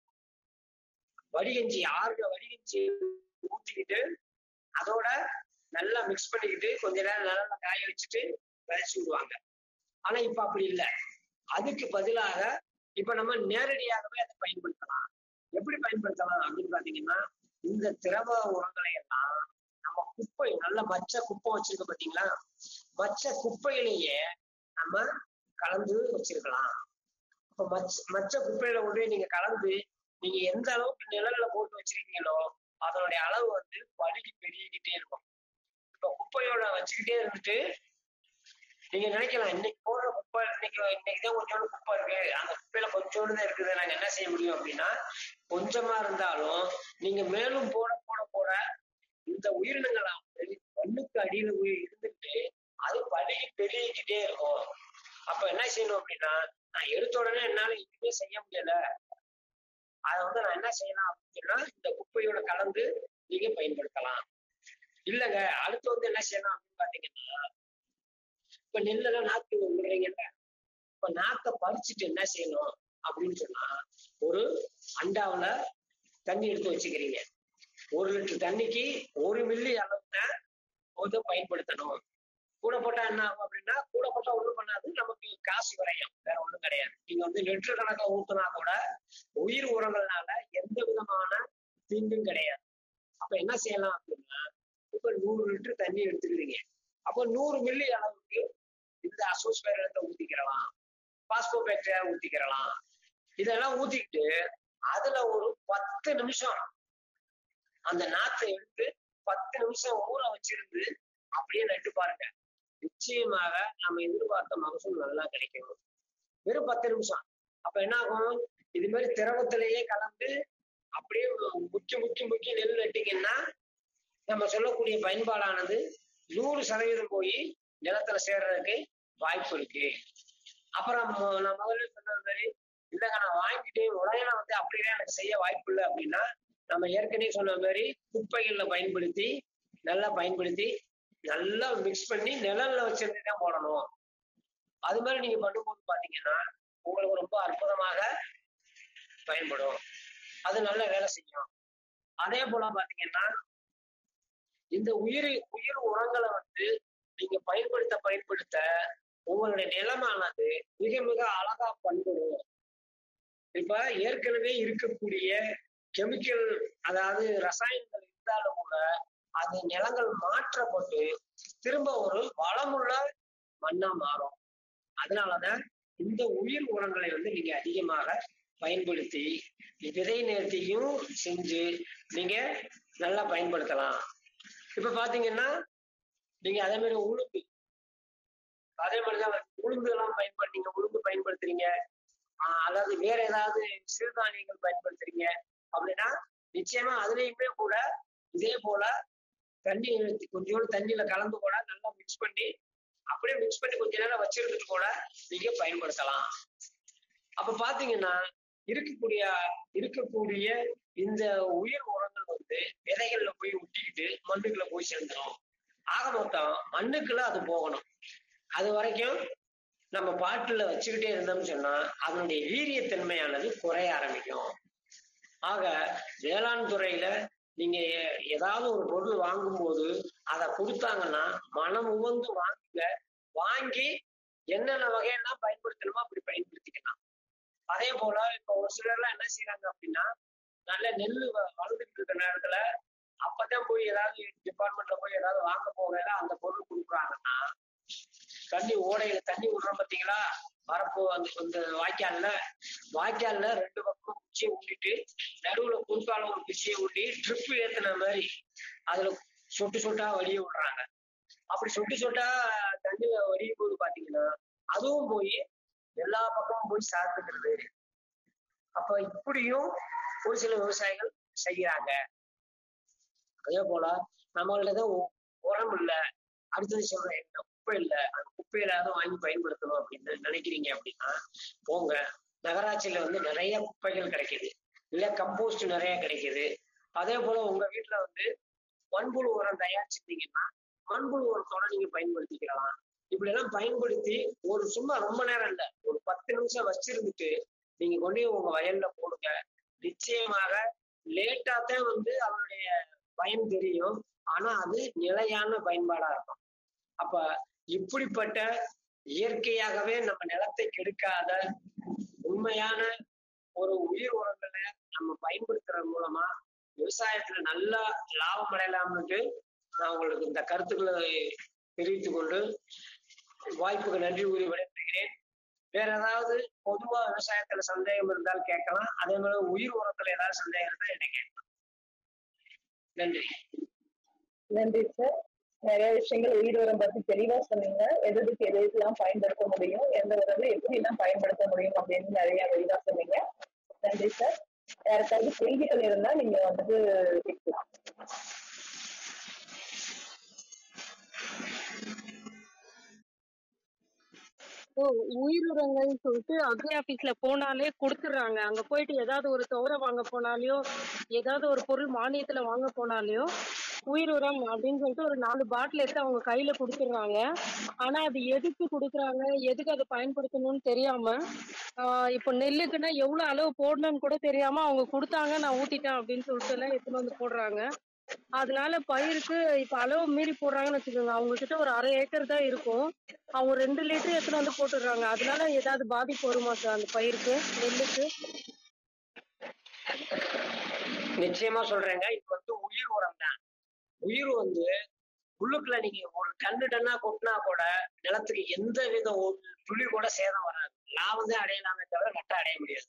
வடிகஞ்சி ஆறு வடிகஞ்சி ஊத்திக்கிட்டு அதோட நல்லா மிக்ஸ் பண்ணிக்கிட்டு கொஞ்ச நேரம் நல்லா காய வச்சுட்டு விதைச்சு விடுவாங்க ஆனா இப்ப அப்படி இல்லை அதுக்கு பதிலாக இப்ப நம்ம நேரடியாகவே அதை பயன்படுத்தலாம் எப்படி பயன்படுத்தலாம் அப்படின்னு பாத்தீங்கன்னா இந்த திரவ உரங்களை எல்லாம் நம்ம குப்பை நல்ல மச்ச குப்பை வச்சிருக்க பாத்தீங்களா மச்ச குப்பையிலேயே நம்ம கலந்து வச்சிருக்கலாம் இப்ப மச்ச மச்ச குப்பையில கொண்டு நீங்க கலந்து நீங்க எந்த அளவுக்கு நிழல்ல போட்டு வச்சிருக்கீங்களோ அதனுடைய அளவு வந்து பழுகி பெருகிக்கிட்டே இருக்கும் இப்ப குப்பையோட வச்சுக்கிட்டே இருந்துட்டு நீங்க நினைக்கலாம் இன்னைக்கு போடுற குப்பை இன்னைக்கு இன்னைக்கு தான் கொஞ்சோண்டு குப்பை இருக்கு அந்த குப்பையில கொஞ்சோண்டு தான் இருக்குது நாங்க என்ன செய்ய முடியும் அப்படின்னா கொஞ்சமா இருந்தாலும் நீங்க மேலும் போட போட போட இந்த உயிரினங்களானது மண்ணுக்கு அடியில போய் இருந்துட்டு அது பழுகி பெருகிக்கிட்டே இருக்கும் அப்ப என்ன செய்யணும் அப்படின்னா நான் எடுத்த உடனே என்னால எதுவுமே செய்ய முடியல அதை வந்து நான் என்ன செய்யலாம் அப்படின்னா இந்த குப்பையோட கலந்து நீங்க பயன்படுத்தலாம் இல்லைங்க அடுத்து வந்து என்ன செய்யலாம் அப்படின்னு பாத்தீங்கன்னா இப்ப நெல்லெல்லாம் நாத்து விடுறீங்கல்ல இப்ப நாத்தை பறிச்சுட்டு என்ன செய்யணும் அப்படின்னு சொன்னா ஒரு அண்டாவுல தண்ணி எடுத்து வச்சுக்கிறீங்க ஒரு லிட்டர் தண்ணிக்கு ஒரு மில்லி அளவுல போது பயன்படுத்தணும் கூட போட்டா என்ன ஆகும் அப்படின்னா கூட போட்டா ஒண்ணும் பண்ணாது நமக்கு காசு விரையும் வேற ஒண்ணும் கிடையாது நீங்க வந்து லிட்டர் கணக்கா ஊத்துனா கூட உயிர் உரங்கள்னால எந்த விதமான தீங்கும் கிடையாது அப்ப என்ன செய்யலாம் அப்படின்னா இப்ப நூறு லிட்டர் தண்ணி எடுத்துக்கிறீங்க அப்போ நூறு மில்லி அளவுக்கு இந்த அசோஸ்பேரத்தை ஊத்திக்கிறலாம் பாஸ்போ பேக்டீரியா ஊத்திக்கிறலாம் இதெல்லாம் ஊத்திக்கிட்டு அதுல ஒரு பத்து நிமிஷம் அந்த நாத்தை எடுத்து பத்து நிமிஷம் ஊற வச்சிருந்து அப்படியே நட்டு பாருங்க நிச்சயமாக நம்ம எதிர்பார்த்த மகசூல் நல்லா கிடைக்கும் வெறும் பத்து நிமிஷம் அப்ப என்ன ஆகும் இது மாதிரி திரவத்திலேயே கலந்து அப்படியே முக்கி முக்கி முக்கி நெல் நட்டிங்கன்னா நம்ம சொல்லக்கூடிய பயன்பாடானது நூறு சதவீதம் போய் நிலத்துல சேர்றதுக்கு வாய்ப்பு இருக்கு அப்புறம் நான் முதல்ல சொன்ன மாதிரி இல்லைங்க நான் வாங்கிட்டு உடனே வந்து அப்படியே எனக்கு செய்ய வாய்ப்பு இல்லை அப்படின்னா நம்ம ஏற்கனவே சொன்ன மாதிரி குப்பைகள்ல பயன்படுத்தி நல்லா பயன்படுத்தி நல்லா மிக்ஸ் பண்ணி நிழல்ல வச்சிருந்து தான் போடணும் அது மாதிரி நீங்க பண்ணும்போது பாத்தீங்கன்னா உங்களுக்கு ரொம்ப அற்புதமாக பயன்படும் அது நல்ல வேலை செய்யும் அதே போல பாத்தீங்கன்னா இந்த உயிர் உயிர் உரங்களை வந்து நீங்க பயன்படுத்த பயன்படுத்த உங்களுடைய நிலமானது மிக மிக அழகா பண்படும் இப்ப ஏற்கனவே இருக்கக்கூடிய கெமிக்கல் அதாவது ரசாயனங்கள் இருந்தாலும் கூட அது நிலங்கள் மாற்றப்பட்டு திரும்ப ஒரு வளமுள்ள மண்ணா மாறும் அதனாலதான் இந்த உயிர் உரங்களை வந்து நீங்க அதிகமாக பயன்படுத்தி விதை நேர்த்தியும் செஞ்சு நீங்க நல்லா பயன்படுத்தலாம் இப்ப பாத்தீங்கன்னா நீங்க அதே மாதிரி உளுந்து அதே மாதிரிதான் உளுந்து எல்லாம் பயன்படுத்தி நீங்க உளுந்து பயன்படுத்துறீங்க அதாவது வேற ஏதாவது சிறுதானியங்கள் பயன்படுத்துறீங்க அப்படின்னா நிச்சயமா அதுலயுமே கூட இதே போல தண்ணி கொஞ்சோண்டு தண்ணியில கலந்து கூட நல்லா மிக்ஸ் பண்ணி அப்படியே மிக்ஸ் பண்ணி கொஞ்ச நேரம் வச்சிருந்துட்டு கூட நீங்க பயன்படுத்தலாம் அப்ப பாத்தீங்கன்னா இருக்கக்கூடிய இருக்கக்கூடிய இந்த உயிர் உரங்கள் வந்து விதைகள்ல போய் ஒட்டிக்கிட்டு மண்ணுக்குள்ள போய் சேர்ந்துடும் ஆக மொத்தம் மண்ணுக்குள்ள அது போகணும் அது வரைக்கும் நம்ம பாட்டுல வச்சுக்கிட்டே இருந்தோம்னு சொன்னா அதனுடைய வீரியத்தன்மையானது குறைய ஆரம்பிக்கும் ஆக வேளாண் துறையில நீங்க ஏதாவது ஒரு பொருள் வாங்கும்போது அதை கொடுத்தாங்கன்னா மனம் உவந்து வாங்குங்க வாங்கி என்னென்ன வகையெல்லாம் பயன்படுத்தணுமோ அப்படி பயன்படுத்திக்கலாம் அதே போல இப்ப ஒரு சிலர்லாம் என்ன செய்யறாங்க அப்படின்னா நல்ல நெல் வளர்ந்துட்டு இருக்க நேரத்துல அப்பதான் போய் ஏதாவது டிபார்ட்மெண்ட்ல போய் ஏதாவது வாங்க போகல அந்த பொருள் கொடுக்குறாங்கன்னா தண்ணி ஓடையில தண்ணி விடுறோம் பாத்தீங்களா வரப்பு அந்த அந்த வாய்க்கால்ல வாய்க்கால்ல ரெண்டு பக்கம் குச்சியை ஊட்டிட்டு நடுவுல குறுக்கால ஒரு குச்சியை ஊட்டி ட்ரிப் ஏத்துன மாதிரி அதுல சொட்டு சொட்டா வடிய விடுறாங்க அப்படி சொட்டு சொட்டா தண்ணி வடியும் போது பாத்தீங்கன்னா அதுவும் போய் எல்லா பக்கமும் போய் சார்ந்துக்கிறது அப்ப இப்படியும் ஒரு சில விவசாயிகள் செய்யறாங்க அதே போல நம்மள்ட்ட தான் உ- உரம் இல்ல அடுத்தது சொல்றேன் என்ன குப்பை இல்ல அந்த குப்பையிலாவது வாங்கி பயன்படுத்தணும் அப்படின்னு நினைக்கிறீங்க அப்படின்னா போங்க நகராட்சியில வந்து நிறைய குப்பைகள் கிடைக்குது இல்ல கம்போஸ்ட் நிறைய கிடைக்குது அதே போல உங்க வீட்டுல வந்து மண்புழு உரம் தயாரிச்சிருந்தீங்கன்னா மண்புழு உரத்தோட நீங்க பயன்படுத்திக்கலாம் இப்படி எல்லாம் பயன்படுத்தி ஒரு சும்மா ரொம்ப நேரம் இல்ல ஒரு பத்து நிமிஷம் வச்சிருந்துட்டு நீங்க கொண்டு போய் உங்க வயல்ல போடுங்க நிச்சயமாக லேட்டா தான் வந்து அதனுடைய பயன் தெரியும் ஆனா அது நிலையான பயன்பாடா இருக்கும் அப்ப இப்படிப்பட்ட இயற்கையாகவே நம்ம நிலத்தை கெடுக்காத உண்மையான ஒரு உயிர் உரங்களை நம்ம பயன்படுத்துறது மூலமா விவசாயத்துல நல்லா லாபம் அடையலாம்னுட்டு நான் உங்களுக்கு இந்த கருத்துக்களை தெரிவித்துக் கொண்டு வாய்ப்புக்கு நன்றி கூறி விடைபெறுகிறேன் வேற ஏதாவது பொதுவா விவசாயத்துல சந்தேகம் இருந்தால் கேட்கலாம் அதே மாதிரி உயிர் உரத்துல ஏதாவது சந்தேகம் இருந்தால் என்ன கேட்கலாம் நன்றி நன்றி சார் நிறைய விஷயங்கள் உயிர் உரம் பத்தி தெளிவா சொன்னீங்க எது எதுக்கு எது எதுக்கெல்லாம் பயன்படுத்த முடியும் எந்த உறவு எப்படி எல்லாம் பயன்படுத்த முடியும் அப்படின்னு நிறைய தெளிவா சொன்னீங்க நன்றி சார் யாருக்காவது கேள்விகள் இருந்தா நீங்க வந்துட்டு கேட்கலாம் ஓ உயிருரங்கள் சொல்லிட்டு அக்ரி ஆபீஸ்ல போனாலே கொடுத்துடுறாங்க அங்க போயிட்டு ஏதாவது ஒரு துவரை வாங்க போனாலையோ ஏதாவது ஒரு பொருள் மானியத்துல வாங்க போனாலையோ உயிர் உரம் அப்படின்னு சொல்லிட்டு ஒரு நாலு பாட்டில் எடுத்து அவங்க கையில கொடுத்துடுறாங்க ஆனா அது எதுக்கு கொடுக்குறாங்க எதுக்கு அதை பயன்படுத்தணும்னு தெரியாம ஆஹ் இப்போ நெல்லுக்குன்னா எவ்வளவு அளவு போடணும்னு கூட தெரியாம அவங்க கொடுத்தாங்க நான் ஊத்திட்டேன் அப்படின்னு சொல்லிட்டு எல்லாம் எடுத்துன்னு வந்து போடுறாங்க அதனால பயிருக்கு இப்ப அளவு மீறி போடுறாங்கன்னு வச்சுக்கோங்க அவங்க கிட்ட ஒரு அரை ஏக்கர் தான் இருக்கும் அவங்க ரெண்டு லிட்டர் எடுத்துன்னு வந்து போட்டுடுறாங்க அதனால ஏதாவது பாதிப்பு வருமா சார் அந்த பயிருக்கு நெல்லுக்கு நிச்சயமா சொல்றேங்க இது வந்து உயிர் உரம் தான் உயிர் வந்து உள்ளுக்குள்ள நீங்க ஒரு கண்ணு டன்னா கொட்டினா கூட நிலத்துக்கு எந்த வித ஒரு துளி கூட சேதம் வராது லாபம் தான் அடையலாமே தவிர நட்ட அடைய முடியாது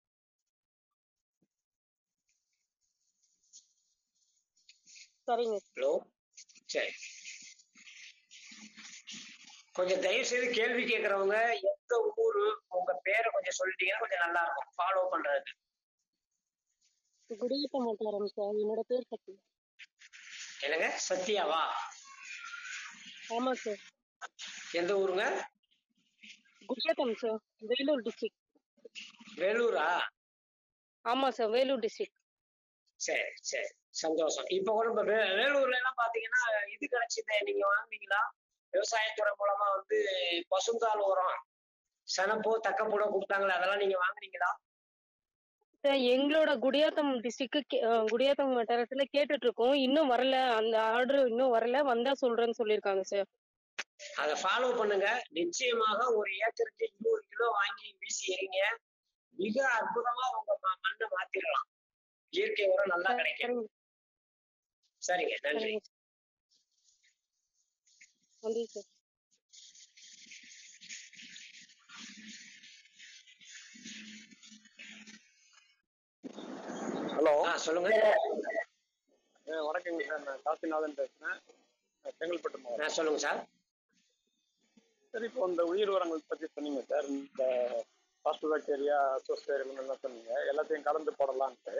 சரிங்க ஹலோ சரி கொஞ்சம் தயவு செய்து கேள்வி கேட்கறவங்க எந்த ஊரு உங்க பேரை கொஞ்சம் சொல்லிட்டீங்கன்னா கொஞ்சம் நல்லா இருக்கும் ஃபாலோ பண்றதுக்கு குடியேற்ற மாட்டாரம் சார் என்னோட பேர் சக்தி என்னங்க சத்யாவா ஆமா சார் எந்த ஊருங்க குடியேற்றம் சார் வேலூர் டிஸ்ட்ரிக்ட் வேலூரா ஆமா சார் வேலூர் டிஸ்ட்ரிக்ட் சரி சரி சந்தோஷம் இப்ப கூட இப்ப வே- வேலூர்ல எல்லாம் பாத்தீங்கன்னா இது கிடைச்சதே நீங்க வாங்குனீங்களா விவசாயத்துறை மூலமா வந்து பசுந்தாள் உரம் சனப்போ தக்கப்பூட கொடுத்தாங்களே அதெல்லாம் நீங்க வாங்குனீங்களா சார் எங்களோட குடியாத்தம் டிஸ்ட்ரிக்ட் குடியாத்தம் வட்டாரத்துல கேட்டுட்டு இருக்கோம் இன்னும் வரல அந்த ஆர்டர் இன்னும் வரல வந்தா சொல்றேன்னு சொல்லியிருக்காங்க சார் அதை ஃபாலோ பண்ணுங்க நிச்சயமாக ஒரு ஏக்கருக்கு இருநூறு கிலோ வாங்கி வீசி எறிங்க மிக அற்புதமா உங்க ம- மண்ணை மாத்திரலாம் இயற்கை உரம் நல்லா கிடைக்கும் சரிங்க சரிங்க நன்றி சரிங்க நன்றி சார் ஹலோ ஆ சொல்லுங்க வணக்கங்க சார் நான் காசிநாதன் பேசுகிறேன் செங்கல்பட்டு மாவட்டம் ஆ, சொல்லுங்க சார் சரி இப்போ இந்த உயிர் உரங்கள் பற்றி சொன்னீங்க சார் இந்த பாஸ்ட் பாக்டீரியா அசோஸ்பேரியம் எல்லாம் சொன்னீங்க எல்லாத்தையும் கலந்து போடலான்ட்டு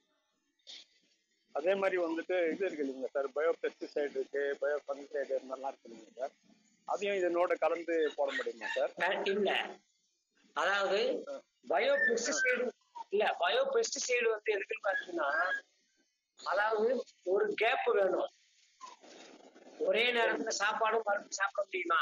அதே மாதிரி வந்துட்டு இது இருக்கு இல்லைங்க சார் பயோ பெஸ்டிசைடு இருக்கு பயோ ஃபங்கிசைடு இது மாதிரிலாம் இருக்கு இல்லைங்க சார் அதையும் இதனோட கலந்து போட முடியுமா சார் அஹ் இல்ல அதாவது பயோ பெஸ்டிசைடு இல்ல பயோ பெஸ்டிசைடு வந்து எதுக்குன்னு பாத்தீங்கன்னா அதாவது ஒரு கேப் வேணும் ஒரே நேரத்துல சாப்பாடும் மருந்து சாப்பிட முடியுமா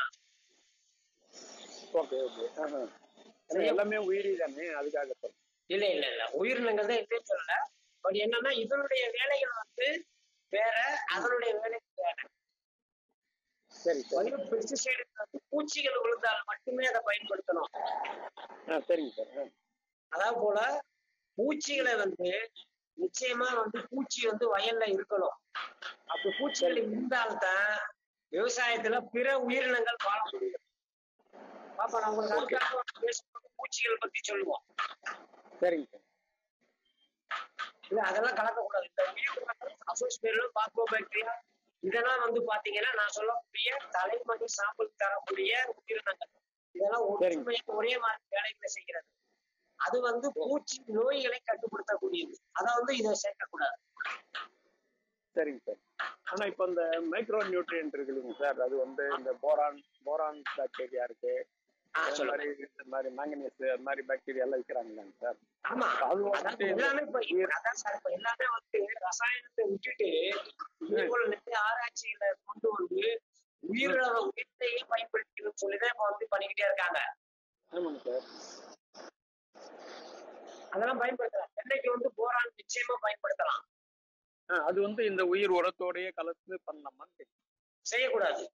ஓகே ஓகே எல்லாமே உயிரி தானே அதுக்காக சார் இல்ல இல்ல இல்ல உயிரினங்கள் தான் இல்லைன்னு சொல்லல பட் என்னன்னா இதனுடைய வேலைகள் வந்து வேற அதனுடைய வேலைகள் வேற சரி சார் பயோ பெஸ்டிசைடு வந்து பூச்சிகள் விழுந்தால் மட்டுமே அதை பயன்படுத்தணும் ஆ சரிங்க சார் ஆ அதாவது போல பூச்சிகளை வந்து நிச்சயமா வந்து பூச்சி வந்து வயல்ல இருக்கணும் அப்படி பூச்சிகள் இருந்தால்தான் விவசாயத்துல பிற உயிரினங்கள் வாழ முடியும் பாப்பா நான் உங்களுக்கு அதுக்காக பேசும்போது பூச்சிகள் பத்தி சொல்லுவோம் சரிங்க சார் இல்ல அதெல்லாம் கலக்கக்கூடாது இந்த உயிர் அசோஸ்பேரிலும் பாக்டோ பாக்டீரியா இதெல்லாம் வந்து பாத்தீங்கன்னா நான் சொல்லக்கூடிய தலைமணி சாம்பிள் தரக்கூடிய உயிரினங்கள் இதெல்லாம் ஒற்றுமையாக ஒரே மாதிரி வேலைகளை செய்கிறது அது வந்து பூச்சி நோய்களை கட்டுப்படுத்தக்கூடியது அதை வந்து இதை சேர்க்கக்கூடாது சரிங்க சார் ஆனா இப்போ இந்த மைக்ரோ நியூட்ரியன்ட் இருக்கு இல்லைங்க சார் அது வந்து இந்த போரான் போரான் பாக்டீரியா இருக்கு ஆ, அது சொல்லுங்க. மாதிரி இந்த மாதிரி மேங்கனீஸ் அது மாதிரி பாக்டீரியா எல்லாம் விற்கிறாங்களாங்க சார் ஆமா அது அதாவது வந்துட்டு எல்லாமே இப்ப அதான் சார் இப்ப எல்லாமே வந்து ரசாயனத்தை விட்டுட்டு இதே போல நிறைய ஆராய்ச்சிகளை கொண்டு வந்து உயிரிழ உயிர்த்தையே பயன்படுத்தணும்னு சொல்லிதான் இப்ப வந்து பண்ணிக்கிட்டே இருக்காங்க ஆமாங்க சார் அதெல்லாம் பயன்படுத்தலாம் தென்னைக்கு வந்து போரான் நிச்சயமா பயன்படுத்தலாம் ஆ, அது வந்து இந்த உயிர் உரத்தோடயே கலந்து பண்ணலாமான்னு கேக்குறேன். செய்யக்கூடாது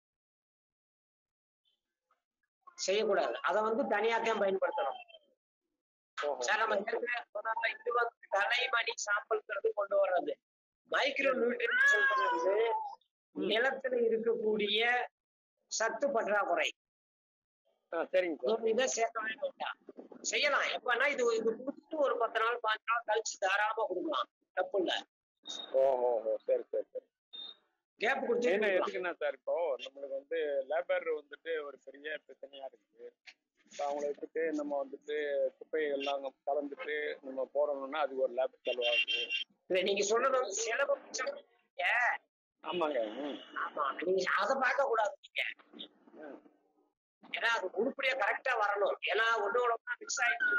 செய்யக்கூடாது அதை வந்து தனியாத்தான் பயன்படுத்தணும் ஓஹோ சார் நம்ம ஏற்கனவே சொன்னாங்க, இது வந்து தலைமணி சாம்பிள்ங்கிறது கொண்டு வர்றது மைக்ரோ நியூட்ரியன் சொல்றது வந்து நிலத்துல இருக்கக்கூடிய சத்து பற்றாக்குறை ஆ சரிங்க சார் ஒரு இதை சேர்க்கவே வேண்டாம் செய்யலாம் எப்பன்னா இது இது கொடுத்துட்டு ஒரு பத்து நாள் பாஞ்சு நாள் கழிச்சு தாராளமா கொடுக்கலாம் தப்பு இல்ல ஓஹோ ஓஹோ சரி சரி சரி கேப் கொடுத்து ஏன்னா கொடுக்கலாம். எதுக்குன்னா சார் இப்போ நம்மளுக்கு வந்து லேபர் வந்துட்டு ஒரு பெரிய பிரச்சனையா இருக்கு இப்போ அவங்கள வச்சுட்டு நம்ம வந்துட்டு குப்பை எல்லாம் கலந்துட்டு நம்ம போடணும்னா அது ஒரு லேப் செலவாகுது இல்ல நீங்க சொல்றது வந்து செலவு மிச்சம் இல்லைங்க. ஆமாங்க ம் ஆமா நீங்க அதை பார்க்க கூடாது நீங்க ம். ஏன்னா அது உருப்படியா கரெக்டா வரணும் ஏன்னா ஒன்னோட மிக்ஸ் ஆயிட்டு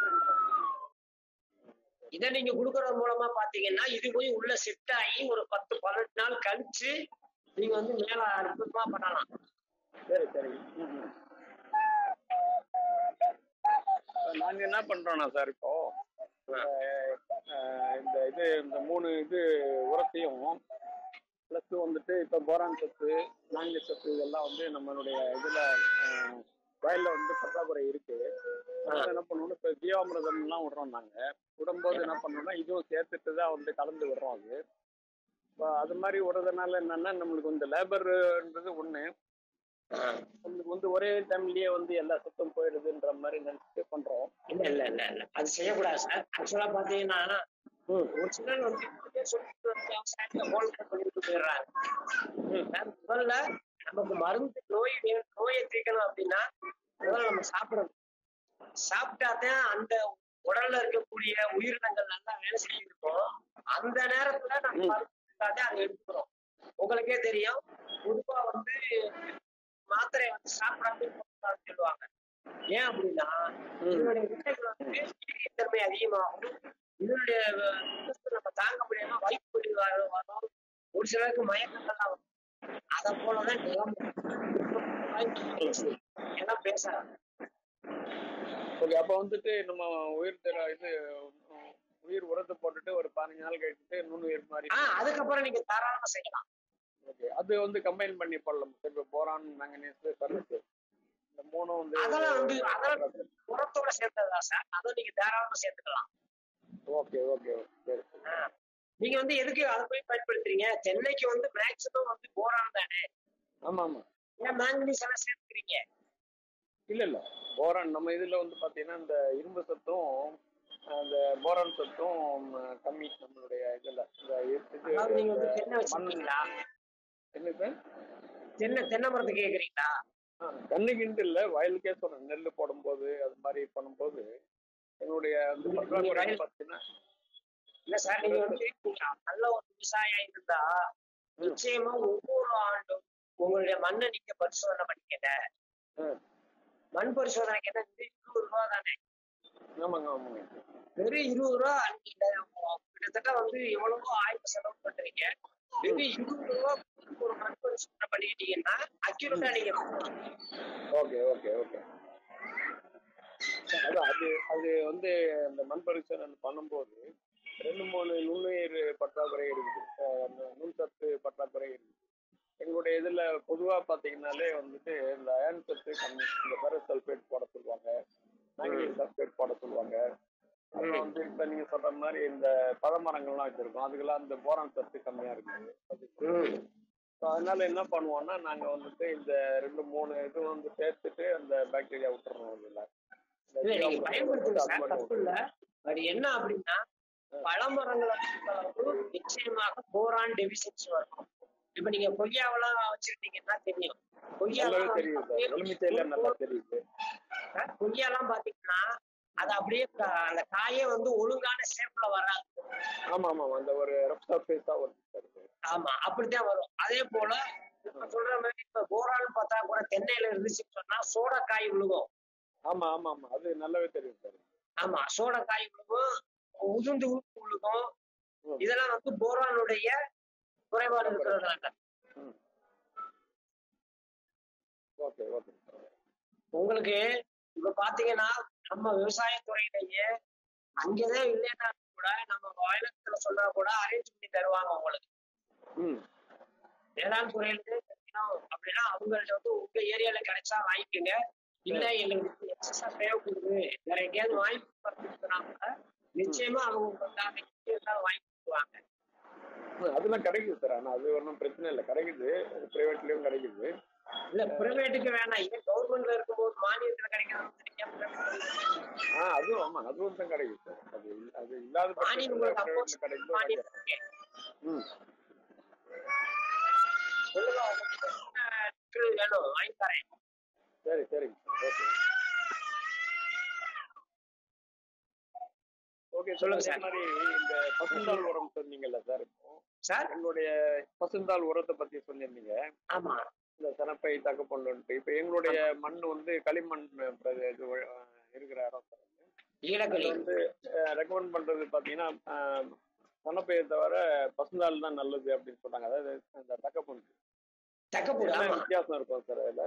இதை நீங்க கொடுக்கறது மூலமா பாத்தீங்கன்னா இது போய் உள்ள செட் ஆகி ஒரு பத்து பதினெட்டு நாள் கழிச்சு நீங்க வந்து மேல அற்புதமா பண்ணலாம் சரி சரி ம், ம். நாங்க என்ன பண்றோம்னா சார் இப்போ அஹ், அஹ், இந்த இது இந்த மூணு இது உரத்தையும் ப்ளஸ் வந்துட்டு இப்போ போரான் சத்து நான்கு சத்து இதெல்லாம் வந்து நம்மளுடைய இதுல அஹ், வயல்ல வந்து பற்றாக்குறை இருக்கு அதனால என்ன பண்ணுவோம் இப்போ ஜீவாமிரதம் எல்லாம் விடுறோம் நாங்க விடும்போது என்ன பண்ணோம்னா இதுவும் சேர்த்துட்டு தான் வந்து கலந்து விடுறோம் அது இப்போ அது மாதிரி விடுறதுனால என்னன்னா நம்மளுக்கு இந்த லேபர்ன்றது ஒண்ணு நம்மளுக்கு வந்து ஒரே டைம்லயே வந்து எல்லா சத்தம் போயிடுதுன்ற மாதிரி நினைச்சிட்டு பண்றோம் இல்ல இல்ல இல்ல இல்ல அது செய்யக்கூடாது சார் ஆக்சுவலா பாத்தீங்கன்னா ஒரு சிலர் வந்து இப்படியே சொல்லிட்டு வந்து விவசாயத்தை ஹோல்ட் பண்ணிட்டு போயிடுறாங்க சார், முதல்ல நமக்கு மருந்து நோய் வே- நோயை தீர்க்கணும் அப்படின்னா முதல்ல நம்ம சாப்பிடணும் சாப்பிட்டாதான் அந்த உடல்ல இருக்கக்கூடிய உயிரினங்கள் நல்லா வேலை செஞ்சிருக்கும் அந்த நேரத்துல நம்ம மருந்து கொடுத்தாதான் அதை எடுத்துக்கிறோம் உங்களுக்கே தெரியும் பொதுவா வந்து மாத்திரை வந்து சாப்பிடாம இருக்கக்கூடாதுன்னு சொல்லுவாங்க ஏன் அப்படின்னா இதனுடைய விதைகள் வந்து தன்மை அதிகமாகும் இதனுடைய விபத்து நம்ம தாங்க முடியாம வயிற்று வலி வரும் வரும். ஒரு சிலருக்கு மயக்கங்கள்லாம் வரும் அதை போலதான் நிலம் எல்லாம் பேசுறாங்க ஓகே அப்போ வந்துட்டு நம்ம உயிர் தர இது உம், உயிர் உரத்தை போட்டுட்டு ஒரு பதினஞ்சு நாள் கழிச்சுட்டு நுண்ணுயிர் மாதிரி ஆஹ் அதுக்கப்புறம் நீங்க தாராளமா செய்யலாம் ஓகே அது வந்து கம்பைன் பண்ணி போடலாம் சார் இப்போ போரான் மேங்கனீஸ் ஃபர்னஸ் இந்த மூணும் வந்து அதெல்லாம் வந்து அதெல்லாம் உரத்தோட சேர்த்ததுதான் சார் அதை நீங்க தாராளமா சேர்த்துக்கலாம் ஓகே ஓகே சரி சரி. ஆஹ் நீங்க வந்து எதுக்கு அதை போய் பயன்படுத்துறீங்க தென்னைக்கு வந்து மேக்சிமம் வந்து போரான் தானே ஆமா ஆமா ஏன் மேங்கனீஸ் எல்லாம் சேர்த்துக்கிறீங்க இல்ல இல்ல போரான் நம்ம இதுல வந்து பாத்தீங்கன்னா இந்த இரும்பு சத்தும் அந்த போரான் சத்தும் அஹ், கம்மி நம்மளுடைய இதுல இந்த இது அதாவது நீங்க வந்து இந்த தென்னை மண் வச்சிருக்கீங்களா என்ன சார் தென்னை தென்னை மரத்தை கேக்குறீங்களா கண்ணுக்கிண்டு இல்ல வயலுக்கே சொல்றேன் நெல் போடும்போது அது மாதிரி பண்ணும்போது என்னுடைய வந்து நீங்க பற்றாக்குறை வயல் பாத்தீங்கன்னா இல்ல சார் நீங்க வந்து நல்ல ஒரு விவசாயம் இருந்தா நிச்சயமா ஒவ்வொரு ஆண்டும் உங்களுடைய மண்ணை நீங்க பரிசோதனை பண்ணிக்கல ம். மண் பரிசோதனைக்கு என்ன இது இருபது ரூபா தானே ஆமாங்க ஆமாங்க வெறும் இருபது ரூபா நீங்க கிட்டத்தட்ட வந்து எவ்வளவோ ஆய்வு செலவு பண்றீங்க வெறும் இருபது ரூபா ஒரு மண் பரிசோதனை பண்ணிக்கிட்டீங்கன்னா அக்யூரேட்டா நீங்க பண்ணலாம். ஓகே ஓகே ஓகே அதான் அது அது வந்து அந்த மண் பரிசோதனை பண்ணும்போது ரெண்டு மூணு நுண்ணுயிர் பற்றாக்குறை இருக்குது அஹ் அந்த நுண்சத்து பற்றாக்குறை இருக்குது எங்களுடைய இதுல பொதுவா பாத்தீங்கன்னாலே வந்துட்டு இந்த அயன் சத்து கம்மி இந்த ஃபெரஸ் சல்ஃபேட் போட சொல்லுவாங்க மேங்கனீஸ் சல்ஃபேட் போட சொல்லுவாங்க அப்புறம் வந்து இப்ப நீங்க சொல்ற மாதிரி இந்த பழமரங்கள்லாம் வச்சிருக்கோம் அதுக்கெல்லாம் இந்த போரான் சத்து கம்மியா இருக்குது ம். ஸோ அதனால என்ன பண்ணுவோம்னா நாங்க வந்துட்டு இந்த ரெண்டு மூணு இது வந்து சேர்த்துட்டு அந்த பாக்டீரியா விட்டுறோம் இதுல இந்த இல்ல நீங்க ஜீவாமிர்தம் பயன்படுத்துங்க அது சார் மட்டும் தப்பு இல்ல அது என்ன அப்படின்னா பழமரங்களை பொறுத்தளவு நிச்சயமாக போரான் டெபிஷியன்சி வரும் இப்ப நீங்க கொய்யாவெல்லாம் வச்சிருந்தீங்கன்னா தெரியும் நல்லாவே கொய்யாலாம் தெரியுது சார் எலுமிச்சையில நல்லா தெரியுது சார், கொய்யாலாம் பாத்தீங்கன்னா அது அப்படியே க- அந்த காயே வந்து ஒழுங்கான ஷேப்ல வராது ஆமா ஆமா அந்த ஒரு ரஃப் சர்ஃபேஸா வருது சார் இது. ஆமா அப்படித்தான் வரும் அதே போல இப்ப சொல்ற மாதிரி இப்ப போரான் பார்த்தா கூட தென்னையில இருந்துச்சுன்னு சொன்னா சோடக்காய் விழுகும் ஆமா ஆமா ஆமா அது நல்லாவே தெரியும் சார் ஆமா சோடக்காய் விழுகும் உதுந்து உப்பு விழுகும் ம். இதெல்லாம் வந்து போரானுடைய குறைபாடு இருக்கிறதுனால ம் ஓகே ஓகே சார் உங்களுக்கு இப்ப பாத்தீங்கன்னா நம்ம விவசாயத்துறையிலேயே அங்கேதான் இல்லைன்னா கூட நம்ம வயலத்துல சொன்னா கூட அரேஞ்ச் பண்ணி தருவாங்க உங்களுக்கு ம் வேளாண் துறையில கிடைக்கணும் அப்படின்னா அவங்கள்ட்ட வந்து உங்க ஏரியால கிடைச்சா வாங்கிக்கோங்க இல்ல எங்களுக்கு எக்ஸஸா தேவைப்படுது வேற எங்கேயாவது வாங்கி கொடுத்தா கூட நிச்சயமா அவங்க உங்களுக்காக எங்க இருந்தாலும் வாங்கி கொடுத்துருவாங்க ம், அதெல்லாம் கிடைக்குது சார் ஆனா அது ஒன்றும் பிரச்சனை இல்லை கிடைக்குது பிரைவேட்லயும் கிடைக்குது இல்ல பிரைவேட்டுக்கு வேணாம் இதே கவர்மெண்ட்ல இருக்கும்போது மானியத்துல கிடைக்கிறது தெரியாம ஆ அதுவும் ஆமா அதுவும் தான் கிடைக்குது சார் அது இல்ல- அது இல்லாத மானியம் பட்சத்துல உங்களுக்கு பிரைவேட்ல அப்போஸ் கிடைக்குதோ மானியம் வாங்கிடுறேன். இருக்கு. ம் சொல்லுங்க உங்களுக்கு என்ன லிட்டர் வேணும் வாங்கி தரேன் சரி சரிங்க சார் ஓகே ஓகே சார் சொல்லுங்க அதே சார். மாதிரி இந்த பசுந்தாள் உரம் சொன்னீங்கல்ல சார் இப்போ சார் எங்களுடைய பசுந்தாள் உரத்தை பத்தி சொல்லியிருந்தீங்க ஆமா இந்த சனப்பை தக்கப்பொண்ணுன்ட்டு இப்போ எங்களுடைய மண் வந்து களிமண் பிரதே- இது அஹ், இருக்கிற இடம் சார் ஈழக்களி அது வந்து ரெக்கமெண்ட் பண்றது பாத்தீங்கன்னா அஹ், சனப்பையை தவிர பசுந்தாள் தான் நல்லது அப்படின்னு சொன்னாங்க அதாவது அந்த தக்கப்பொண்ணு தக்கப்பூடு என்ன ஆமா வித்தியாசம் இருக்கும் சார் அதுல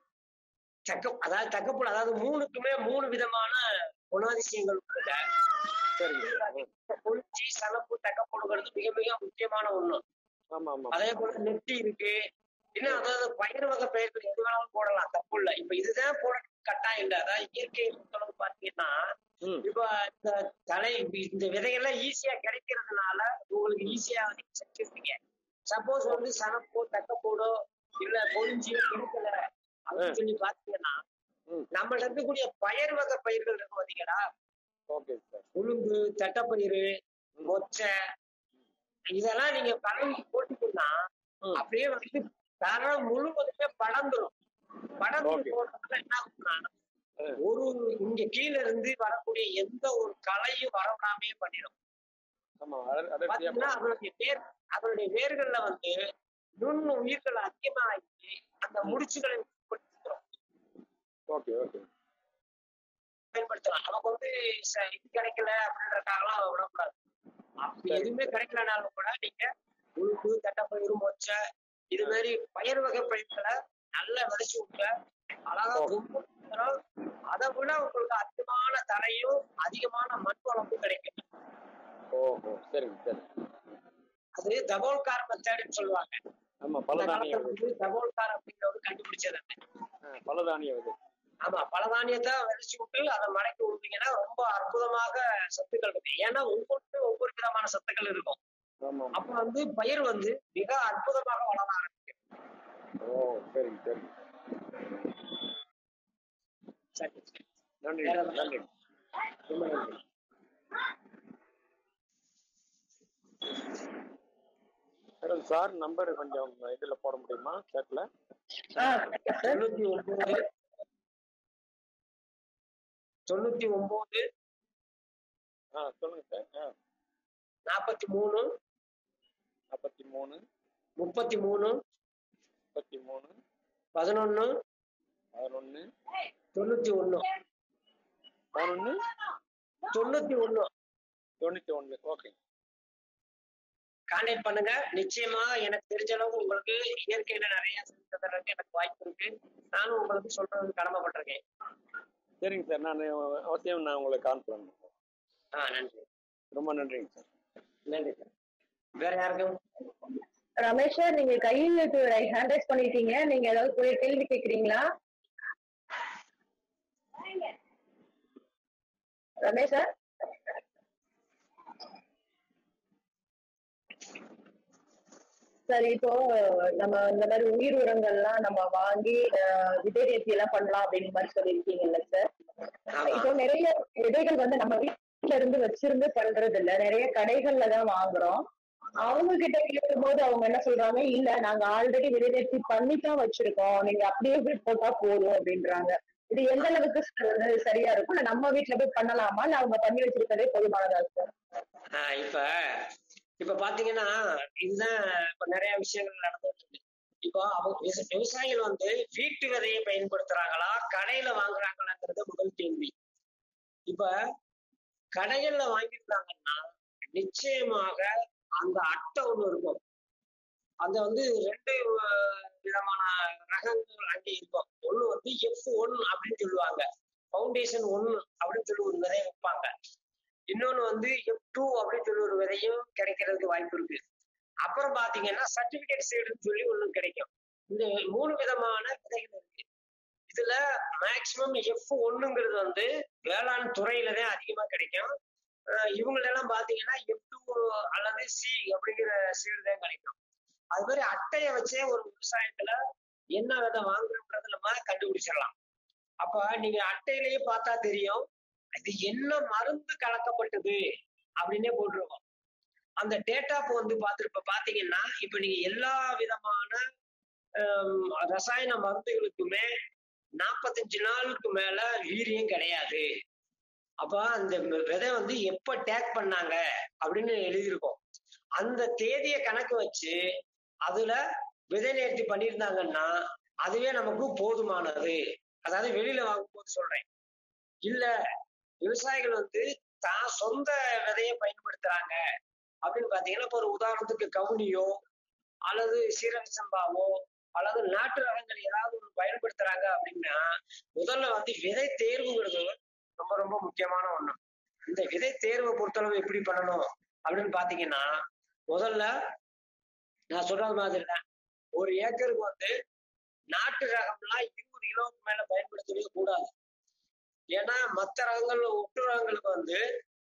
தக்க அதாவது தக்கப்பூடு அதாவது மூணுக்குமே மூணு விதமான குணாதிசயங்கள் இருக்குங்க சரிங்க சார் கொளிச்சி சலப்பு தக்கப்பூடுங்கிறது மிக மிக முக்கியமான ஒண்ணு ஆமா ஆமா அதே போல நெட்டி இருக்கு இன்னும் அதாவது பயிர் வகை பயிர்கள் எது வேணாலும் போடலாம் தப்பு இல்ல இப்ப இதுதான் போட கட்டாயம் இல்லை அதாவது இயற்கை பொறுத்தளவு பாத்தீங்கன்னா ம் இப்ப இந்த தலை இந்த விதைகள்லாம் ஈஸியா கிடைக்கிறதுனால உங்களுக்கு ஈஸியா நீங்க செஞ்சிருப்பீங்க சப்போஸ் வந்து சனப்போ தக்கப்போடோ இல்ல பொழிஞ்சியோ கிடைக்கல அப்படின்னு சொல்லி பாத்தீங்கன்னா ம். நம்மள்ட்ட இருக்கக்கூடிய பயிர் வகை பயிர்கள் இருக்கு பாத்தீங்களா ஓகே சார் உளுந்து தட்டப்பயிறு மொச்சை இதெல்லாம் நீங்க கலந்து போட்டுட்டீங்கன்னா ம். அப்படியே வந்து தரம் முழுவதுமே படந்துரும் படந்து Okay. போடுறதுல என்ன ஆகும்னா ம். ஒரு இங்க கீழ இருந்து வரக்கூடிய எந்த ஒரு கலையும் வரவிடாமே பண்ணிடும் ஆமா அட- அடர்த்தியா பாத்தீங்கன்னா அதனுடைய வேர் அதனுடைய வேர்கள்ல வந்து நுண் உயிர்கள் அதிகமாகி அந்த முடிச்சுகளை பயன்படுத்திக்கிறோம் ஓகே ஓகே பயன்படுத்தலாம் நமக்கு வந்து ச- இது கிடைக்கல அப்படின்றதுக்காகலாம் விடக்கூடாது அப்படி சரி. எதுவுமே கிடைக்கலனாலும் கூட நீங்க உளுந்து தட்டப்பயிறு மொச்சை இது மாதிரி பயிர் வகை பயிர்களை நல்லா விதைச்சு விட்டு அழகா ஓ. ரொம்ப தரும். அதை விட உங்களுக்கு அதிகமான தரையும் அதிகமான மண் வளமும் கிடைக்கும் ஓஹோ சரிங்க சரி அது தபோல்கார் மெத்தட்னு சொல்லுவாங்க ஆமா அந்த பலதானிய காலத்துல விதை வந்து தபோல்கார் அப்படிங்கிறவர் கண்டுபிடிச்சது அது. ஆ, பலதானிய விதை ஆமா பல தானியத்தை விதைச்சு விட்டு அதை மடக்கி விடுவீங்கன்னா ரொம்ப அற்புதமாக சத்துக்கள் இருக்கு ஏன்னா ஒவ்வொருத்தரும் ஒவ்வொரு விதமான சத்துக்கள் இருக்கும் ஆமா ஆமா. அப்ப வந்து பயிர் வந்து மிக அற்புதமாக வளர ஆரம்பிக்கும் ஓ சரிங்க சரிங்க சரி நன்றி வேற நன்றி ரொம்ப நன்றி மேடம் சார் நம்பர் கொஞ்சம் இதுல போட முடியுமா சேட்ல தொண்ணூத்தி ஒன்பது தொண்ணூத்தி ஒன்பது ஆ சொல்லுங்க சார் ஆ நாற்பத்தி மூணு நாற்பத்தி மூணு முப்பத்தி மூணு முப்பத்தி மூணு பதினொன்னு பதினொன்று தொண்ணூத்தி ஒண்ணு பதினொன்று தொண்ணூத்தி ஒண்ணு தொண்ணூற்றி ஒன்று ஓகே கான்டாக்ட் பண்ணுங்க நிச்சயமா எனக்கு தெரிஞ்ச அளவுக்கு உங்களுக்கு இயற்கையில நிறைய செஞ்சு தர்றதுக்கு எனக்கு வாய்ப்பு இருக்கு நானும் உங்களுக்கு சொல்றது கடமைப்பட்டிருக்கேன் சரிங்க சார் நான் அவசியம் நான் உங்களை கால் பண்ணுறேன் ஆ நன்றி ரொம்ப நன்றிங்க சார் நன்றி சார் வேற யாருக்கும் ரமேஷ் சார் நீங்க கையெழுத்து ஹேண்ட் ரைஸ் பண்ணிட்டீங்க நீங்க ஏதாவது போய் கேள்வி கேக்குறீங்களா ரமேஷ் சார் சரி இப்போ நம்ம இந்த மாதிரி உயிர் உரங்கள்லாம் நம்ம வாங்கி அஹ், விதை நேர்த்தி எல்லாம் பண்ணலாம் அப்படின்ற மாதிரி சொல்லியிருக்கீங்கல்ல சார் ஆமா இப்போ நிறைய விதைகள் வந்து நம்ம வீட்ல இருந்து வச்சிருந்து பண்றது இல்ல நிறைய கடைகள்ல தான் வாங்குறோம் அவங்க கிட்ட கேட்கும்போது அவங்க என்ன சொல்றாங்க இல்ல நாங்க ஆல்ரெடி விதை நேர்த்தி பண்ணி தான் வச்சிருக்கோம் நீங்க அப்படியே போய் போட்டா போதும் அப்படின்றாங்க இது எந்த அளவுக்கு sir வந்து சரியா இருக்கும் இல்ல நம்ம வீட்ல போய் பண்ணலாமா இல்ல அவங்க பண்ணி வச்சிருக்கதே போதுமானதா சார் ஆஹ் இப்ப இப்ப பாத்தீங்கன்னா இதுதான் இப்ப நிறைய விஷயங்கள் நடந்துட்டு இருக்கு இப்போ அவங்க விவச- விவசாயிகள் வந்து வீட்டு விதையை பயன்படுத்துறாங்களா கடையில வாங்குறாங்களாங்கிறது முதல் கேள்வி இப்ப கடைகள்ல வாங்கியிருந்தாங்கன்னா நிச்சயமாக அந்த அட்டை ஒண்ணு இருக்கும் அந்த வந்து ரெண்டு அஹ், விதமான ரகங்கள் அங்கே இருக்கும் ஒண்ணு வந்து எஃப் ஒன் அப்படின்னு சொல்லுவாங்க ஃபவுண்டேஷன் ஒன்னு அப்படின்னு சொல்லி ஒரு விதையை வைப்பாங்க இன்னொன்னு வந்து எஃப் டூ அப்படின்னு சொல்லி ஒரு விதையும் கிடைக்கிறதுக்கு வாய்ப்பு இருக்கு அப்புறம் பாத்தீங்கன்னா சர்டிபிகேட் சைடுன்னு சொல்லி ஒண்ணு கிடைக்கும் இந்த மூணு விதமான விதைகள் இருக்கு இதுல மேக்சிமம் எஃப் ஒண்ணுங்கிறது வந்து வேளாண் துறையில தான் அதிகமா கிடைக்கும் அஹ் இவங்களெல்லாம் பாத்தீங்கன்னா எஃப் டூ அல்லது சி அப்படிங்கிற சீடு தான் கிடைக்கும் அது மாதிரி அட்டையை வச்சே ஒரு விவசாயத்துல என்ன விதை வாங்குறோம்ன்றது நம்ம கண்டுபிடிச்சிடலாம் அப்ப நீங்க அட்டையிலேயே பார்த்தா தெரியும் இது என்ன மருந்து கலக்கப்பட்டது அப்படின்னே போட்டிருக்கோம் அந்த டேட்டா வந்து பார்த்து இப்ப பாத்தீங்கன்னா இப்ப நீங்க எல்லா விதமான ஹம், ரசாயன மருந்துகளுக்குமே நாற்பத்தஞ்சு நாளுக்கு மேல வீரியம் கிடையாது அப்ப அந்த விதை வந்து எப்ப டேக் பண்ணாங்க அப்படின்னு எழுதியிருக்கோம் அந்த தேதியை கணக்கு வச்சு அதுல விதை நேர்த்தி பண்ணியிருந்தாங்கன்னா அதுவே நமக்கு போதுமானது அதாவது வெளியில வாங்கும்போது சொல்றேன் இல்ல விவசாயிகள் வந்து தான் சொந்த விதையை பயன்படுத்துறாங்க அப்படின்னு பாத்தீங்கன்னா இப்போ ஒரு உதாரணத்துக்கு கவுனியோ அல்லது சீரக சம்பாவோ அல்லது நாட்டு ரகங்கள் ஏதாவது ஒன்று பயன்படுத்துறாங்க அப்படின்னா முதல்ல வந்து விதை தேர்வுங்கிறது ரொம்ப ரொம்ப முக்கியமான ஒண்ணு இந்த விதை தேர்வை பொறுத்தளவு எப்படி பண்ணணும் அப்படின்னு பாத்தீங்கன்னா முதல்ல நான் சொல்றது மாதிரி தான் ஒரு ஏக்கருக்கு வந்து நாட்டு ரகம்லாம் இருபது கிலோவுக்கு மேல பயன்படுத்தவே கூடாது ஏன்னா மற்ற ரகங்கள்ல ஒட்டு ரகங்களுக்கு வந்து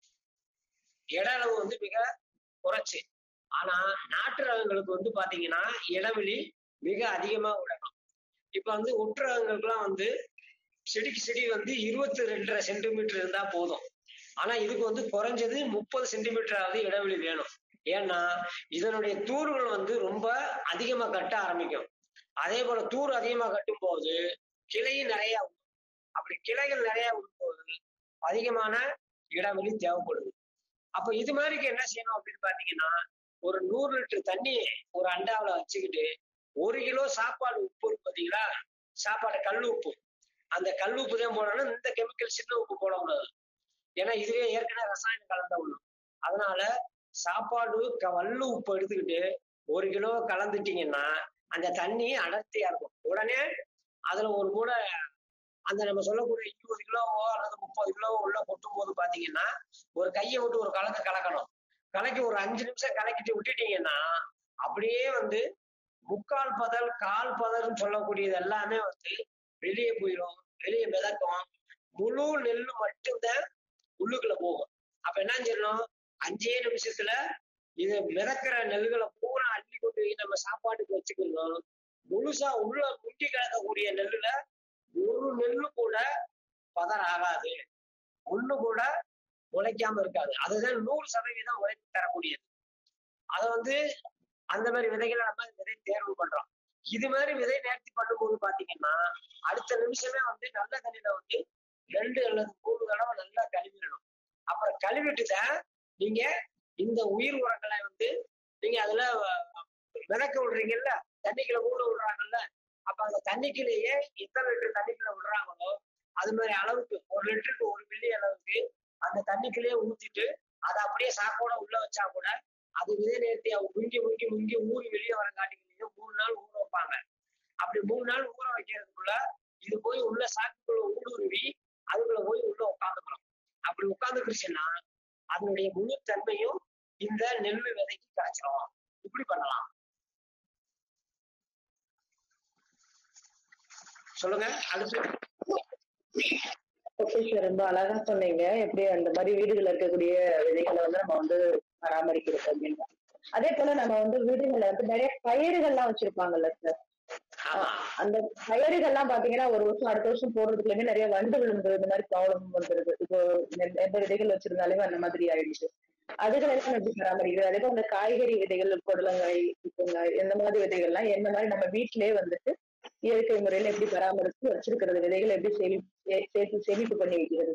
இட அளவு வந்து மிக குறைச்சு ஆனா நாட்டு ரகங்களுக்கு வந்து பாத்தீங்கன்னா இடைவெளி மிக அதிகமா விடணும் இப்ப வந்து ஒட்டு ரகங்களுக்குலாம் வந்து செடிக்கு செடி வந்து இருபத்தி ரெண்டரை சென்டிமீட்டர் இருந்தா போதும் ஆனா இதுக்கு வந்து குறைஞ்சது முப்பது சென்டிமீட்டராவது இடைவெளி வேணும் ஏன்னா இதனுடைய தூர்கள் வந்து ரொம்ப அதிகமா கட்ட ஆரம்பிக்கும் அதே போல தூர் அதிகமா கட்டும் போது கிளையும் நிறைய விடும். அப்படி கிளைகள் நிறைய விடும்போது அதிகமான இடைவெளி தேவைப்படுது அப்ப இது மாதிரிக்கு என்ன செய்யணும் அப்படின்னு பாத்தீங்கன்னா ஒரு நூறு லிட்டர் தண்ணி ஒரு அண்டாவுல வச்சுக்கிட்டு ஒரு கிலோ சாப்பாடு உப்பு இருக்கு பாத்தீங்களா சாப்பாடு கல் உப்பு அந்த கல் உப்பு தான் போடணும் இந்த கெமிக்கல் சின்ன உப்பு போடக்கூடாது ஏன்னா இதுவே ஏற்கனவே ரசாயனம் கலந்த ஒண்ணு அதனால சாப்பாடு க- வல்லு உப்பு எடுத்துக்கிட்டு ஒரு கிலோ கலந்துட்டீங்கன்னா அந்த தண்ணி அடர்த்தியா இருக்கும் உடனே அதுல ஒரு கூட அந்த நம்ம சொல்லக்கூடிய இருபது கிலோவோ அல்லது முப்பது கிலோவோ உள்ள கொட்டும் போது பாத்தீங்கன்னா ஒரு கையை விட்டு ஒரு கலக்கு கலக்கணும் கலக்கி ஒரு அஞ்சு நிமிஷம் கலக்கிட்டு விட்டுட்டீங்கன்னா அப்படியே வந்து முக்கால் பதல் கால் பதல்னு சொல்லக்கூடியது எல்லாமே வந்து வெளியே போயிடும் வெளியே மிதக்கும் முழு நெல்லு மட்டும்தான் உள்ளுக்குள்ள போகும் அப்ப என்ன செய்யணும் அஞ்சே நிமிஷத்துல இது மிதக்கிற நெல்லுகளை பூரா அள்ளி கொண்டு போய் நம்ம சாப்பாட்டுக்கு வச்சுக்கணும் முழுசா உள்ள முட்டி கிடக்கக்கூடிய நெல்லுல ஒரு நெல்லு கூட பதர் ஆகாது ஒண்ணு கூட உழைக்காம இருக்காது அதுதான் நூறு சதவீதம் உழைப்பு தரக்கூடியது அதை வந்து அந்த மாதிரி விதைகளை நம்ம விதை தேர்வு பண்றோம் இது மாதிரி விதை நேர்த்தி பண்ணும்போது பாத்தீங்கன்னா அடுத்த நிமிஷமே வந்து நல்ல தண்ணியில வந்து ரெண்டு அல்லது மூணு தடவை நல்லா கழுவிடணும் அப்புறம் கழுவிட்டு தான் நீங்க இந்த உயிர் உரங்களை வந்து நீங்க அதுல மிதக்க விடுறீங்கல்ல தண்ணிக்குள்ள ஊற விடுறாங்கல்ல அப்ப அந்த தண்ணிக்குள்ளேயே எத்தனை லிட்டர் தண்ணிக்குள்ள விடுறாங்களோ அது மாதிரி அளவுக்கு ஒரு லிட்டருக்கு ஒரு மில்லி அளவுக்கு அந்த தண்ணிக்குள்ளேயே ஊத்திட்டு அதை அப்படியே சாக்கோட உள்ள வச்சா கூட அது விதை நேர்த்தி அவங்க முங்கி முங்கி முங்கி ஊறி வெளியே வர காட்டிக்கலையும் மூணு நாள் ஊற வைப்பாங்க அப்படி மூணு நாள் ஊற வைக்கிறதுக்குள்ள இது போய் உள்ள சாக்குக்குள்ள ஊடுருவி அதுக்குள்ள போய் உள்ள உட்காந்துக்கணும் அப்படி உட்காந்துக்கிடுச்சுன்னா அதனுடைய முழு தன்மையும் இந்த நெல் விதைக்கு கிடைச்சிடும் இப்படி பண்ணலாம் சொல்லுங்க அடுத்து ஓகே சார் ரொம்ப அழகா சொன்னீங்க எப்படி அந்த மாதிரி வீடுகள்ல இருக்கக்கூடிய விதைகளை வந்து நம்ம வந்து பராமரிக்கிறது அப்படின்னு அதே போல நம்ம வந்து வீடுகள்ல வந்து நிறைய பயிர்கள்லாம் வச்சிருப்பாங்கல்ல சார் ஆமா அந்த பயிர்கள்லாம் பாத்தீங்கன்னா ஒரு வருஷம் அடுத்த வருஷம் போடுறதுக்குள்ளே நிறைய வண்டு விழுந்து இந்த மாதிரி ப்ராப்ளம் வந்துருது இப்போ நெ- எந்த விதைகள் வச்சிருந்தாலுமே அந்த மாதிரி ஆயிடுச்சு அதுகள் எல்லாம் எப்படி பராமரிக்கிறது அதே போல இந்த காய்கறி விதைகள் புடலங்காய் புத்தங்காய் இந்த மாதிரி விதைகள்லாம் எந்த மாதிரி நம்ம வீட்டிலேயே வந்துட்டு இயற்கை முறையில எப்படி பராமரிச்சு வச்சிருக்கிறது விதைகளை எப்படி சேமி சே- சேர்த்து சேமிப்பு பண்ணி வைக்கிறது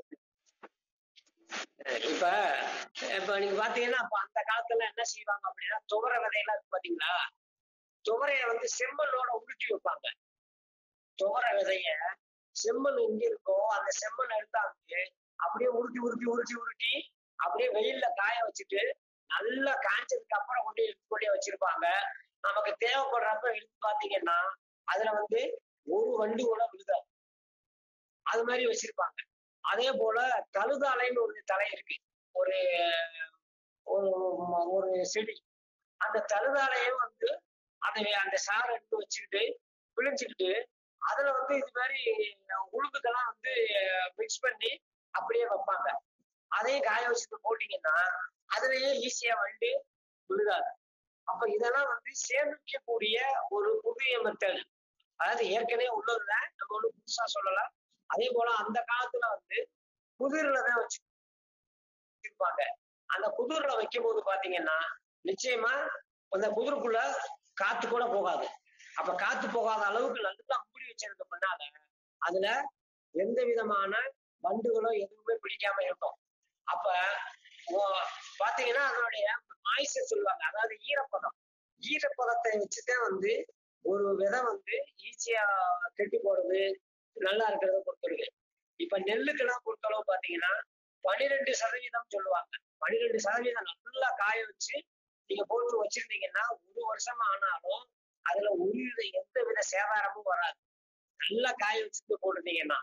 இப்ப இப்ப நீங்க பாத்தீங்கன்னா அப்ப அந்த காலத்துல என்ன செய்வாங்க அப்படின்னா துவர விதையெல்லாம் இருக்கு பாத்தீங்களா துவரைய வந்து செம்மண்ணோட உருட்டி வைப்பாங்க துவர விதைய செம்மண் எங்க இருக்கோ அந்த செம்மண் எடுத்தாந்து அப்படியே உருட்டி உருட்டி உருட்டி உருட்டி அப்படியே வெயில்ல காய வச்சுட்டு நல்லா காய்ச்சதுக்கு அப்புறம் கொண்டு எடுத்து கொண்டே வச்சிருப்பாங்க நமக்கு தேவைப்படுறப்ப எடுத்து பாத்தீங்கன்னா அதுல வந்து ஒரு வண்டி கூட விழுதாது அது மாதிரி வச்சிருப்பாங்க அதே போல தழுதாலைன்னு ஒரு தலை இருக்கு ஒரு ஒரு ஒரு செடி அந்த தழுதாலையும் வந்து அந்த அந்த சாரை எடுத்து வச்சுக்கிட்டு பிழிஞ்சுக்கிட்டு அதுல வந்து இது மாதிரி உளுந்துக்கெல்லாம் வந்து மிக்ஸ் பண்ணி அப்படியே வைப்பாங்க அதையும் காய வச்சுட்டு போட்டீங்கன்னா அதுலயே ஈஸியா வந்து விழுகாது அப்ப இதெல்லாம் வந்து சேமிக்கக்கூடிய ஒரு புதிய மெத்தட் அதாவது ஏற்கனவே உள்ளதுல நம்ம ஒண்ணு புதுசா சொல்லலாம் அதே போல அந்த காலத்துல வந்து குதிர்ல தான் வச்சிருப்பாங்க அந்த குதிர்ல வைக்கும் போது பாத்தீங்கன்னா நிச்சயமா அந்த குதிரைக்குள்ள காத்து கூட போகாது அப்ப காத்து போகாத அளவுக்கு நல்லா மூடி வச்சதுக்கு பின்னால அதுல எந்த விதமான வண்டுகளோ எதுவுமே பிடிக்காம இருக்கும் அப்ப ஓ- பாத்தீங்கன்னா அதனுடைய மாய்ச்சல் சொல்லுவாங்க அதாவது ஈரப்பதம் ஈரப்பதத்தை வச்சுதான் வந்து ஒரு விதை வந்து ஈஸியா கெட்டு போறது நல்லா இருக்கிறத பொறுத்தவரைக்கும் இப்ப நெல்லுக்கெல்லாம் பொறுத்தளவு பாத்தீங்கன்னா பன்னிரெண்டு சதவீதம் சொல்லுவாங்க பன்னிரெண்டு சதவீதம் நல்லா காய வச்சு நீங்க போட்டு வச்சிருந்தீங்கன்னா ஒரு வருஷம் ஆனாலும் அதுல ஒரு வித எந்த வித சேதாரமும் வராது நல்லா காய வச்சுட்டு போட்டுட்டீங்கன்னா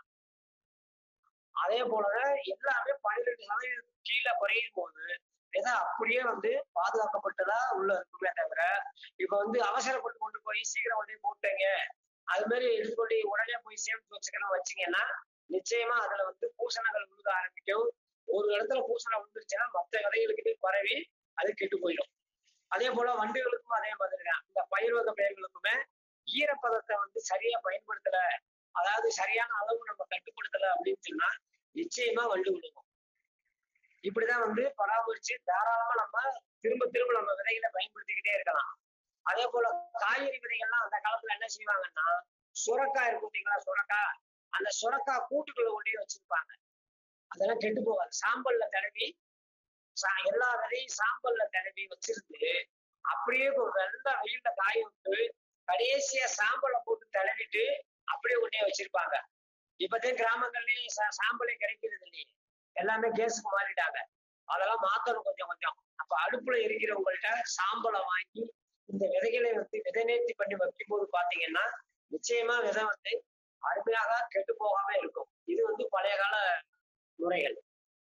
அதே போலதான் எல்லாமே பன்னிரெண்டு சதவீதத்துக்கு கீழே குறையும் போது விதை அப்படியே வந்து பாதுகாக்கப்பட்டதா உள்ள இருக்குமே தவிர இப்ப வந்து அவசரப்பட்டு கொண்டு போய் சீக்கிரம் கொண்டு போய் போட்டீங்க அது மாதிரி எடுத்துக்கொண்டு உடனே போய் சேமித்து வச்சுக்கணும் வச்சீங்கன்னா நிச்சயமா அதுல வந்து பூசணங்கள் விழுக ஆரம்பிக்கும் ஒரு இடத்துல பூசணம் விழுந்துருச்சுன்னா மற்ற விதைகளுக்கு பரவி அது கெட்டு போயிடும் அதே போல வண்டுகளுக்கும் அதே மாதிரி தான் இந்த பயிர் வகை பயிர்களுக்குமே ஈரப்பதத்தை வந்து சரியா பயன்படுத்தல அதாவது சரியான அளவு நம்ம கட்டுப்படுத்தல அப்படின்னு சொன்னா நிச்சயமா வண்டு விழுகும் இப்படிதான் வந்து பராமரிச்சு தாராளமா நம்ம திரும்ப திரும்ப நம்ம விதைகளை பயன்படுத்திக்கிட்டே இருக்கலாம் அதே போல காய்கறி விதைகள்லாம் அந்த காலத்துல என்ன செய்வாங்கன்னா சுரக்காய் இருக்கும் பார்த்தீங்களா சுரக்காய் அந்த சுரக்காய் கூட்டுக்குள்ள கொண்டு போய் வச்சிருப்பாங்க அதெல்லாம் கெட்டு போகாது சாம்பல்ல தடவி சா- எல்லா விதையும் சாம்பல்ல தடவி வச்சிருந்து அப்படியே ஒரு நல்ல வெயில்ல காய விட்டு கடைசியா சாம்பலை போட்டு தடவிட்டு அப்படியே கொண்டே வச்சிருப்பாங்க இப்பதான் கிராமங்கள்லயும் சா- சாம்பலே கிடைக்கிறது இல்லையே எல்லாமே கேஸுக்கு மாறிட்டாங்க அதெல்லாம் மாத்தணும் கொஞ்சம் கொஞ்சம் அப்ப அடுப்புல இருக்கிறவங்கள்ட்ட சாம்பலை வாங்கி இந்த விதைகளை வந்து விதை நேர்த்தி பண்ணி வைக்கும்போது பாத்தீங்கன்னா நிச்சயமா விதை வந்து அருமையாக கெட்டு போகாம இருக்கும் இது வந்து பழைய கால முறைகள்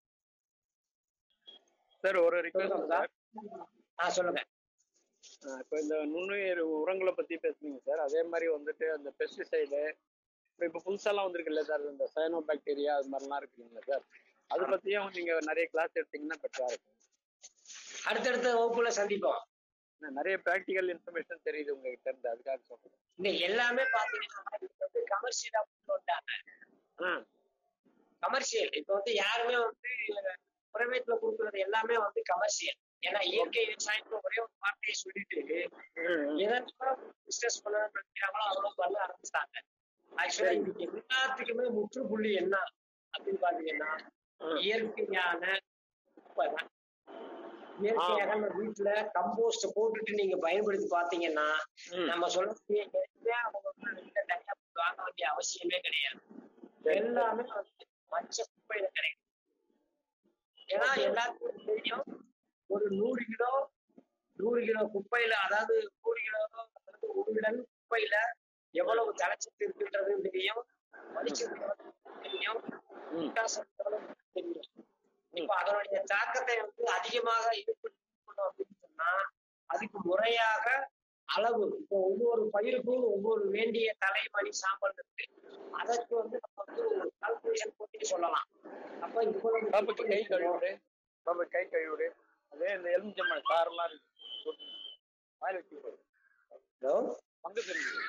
சார் ஒரு ரிக்வெஸ்ட் சொல்லுங்க சார் ஆஹ் சொல்லுங்க இப்போ இந்த நுண்ணுயிர் உரங்களை பத்தி பேசுனீங்க சார் அதே மாதிரி வந்துட்டு அந்த பெஸ்டிசைடு இப்போ இப்போ புதுசாலாம் வந்திருக்குல்ல சார் இந்த சயனோ பாக்டீரியா அது மாதிரிலாம் இருக்குங்களா சார் அது பத்தியும் நீங்க நிறைய கிளாஸ் எடுத்தீங்கன்னா பெட்டரா இருக்கும் அடுத்தடுத்த வகுப்புல சந்திப்போம் ஏன்னா நிறைய ப்ராக்டிக்கல் இன்ஃபர்மேஷன் தெரியுது உங்ககிட்ட இருந்து அதுக்காக சொல்றேன் இந்த எல்லாமே பாத்தீங்கன்னா இப்ப வந்து கமர்ஷியலா வந்துட்டாங்க ஆ கமர்ஷியல் இப்ப வந்து யாருமே வந்து பிரைவேட்ல கொடுக்கறது எல்லாமே வந்து கமர்ஷியல் ஏன்னா இயற்கை விவசாயத்துல ஒரே ஒரு வார்த்தையை சொல்லிட்டு எதெல்லாம் பிசினஸ் பண்ணணும்னு நினைக்கிறாங்களோ அவ்வளவு பண்ண ஆரம்பிச்சிட்டாங்க ஆக்சுவலா இன்னைக்கு எல்லாத்துக்குமே முற்றுப்புள்ளி என்ன அப்படின்னு பாத்தீங்கன்னா இயற்கையான குப்பை தான். இயற்கையாக நம்ம வீட்டுல கம்போஸ்ட் போட்டுட்டு நீங்க பயன்படுத்தி பாத்தீங்கன்னா ம். நம்ம சொல்லக்கூடிய எதுவுமே அவங்க வந்து வெளியில தனியா போய் வாங்க வேண்டிய அவசியமே கிடையாது எல்லாமே வந்து மச்ச குப்பையில கிடைக்கும் ஏன்னா எல்லாத்துக்கும் தெரியும் ஒரு நூறு கிலோ நூறு கிலோ குப்பையில அதாவது நூறு கிலோ அதாவது ஒரு டன் குப்பையில எவ்வளவு தலைச்சத்து இருக்குன்றது தெரியும் மனுஷன் தெரியும் ம். வித்தியாசம் எவ்வளவு தெரியும் இப்ப அதனுடைய தாக்கத்தை வந்து அதிகமாக ஏற்படுத்தணும் அப்படின்னு சொன்னா அதுக்கு முறையாக அளவு இப்போ ஒவ்வொரு பயிருக்கும் ஒவ்வொரு வேண்டிய தலைமணி சாம்பல் இருக்கு அதற்கு வந்து நம்ம வந்து ஒரு கால்குலேஷன் போட்டு சொல்லலாம் அப்ப பாப்பாக்கு கை இவ்வளவு கழுவிடு பாப்பா கை கழுவிடு அதே இந்த எலுமிச்சம்பழம் சாரெல்லாம் இருக்கு வாயில வச்சு பாரு. ஹலோ பங்கு தெரியுது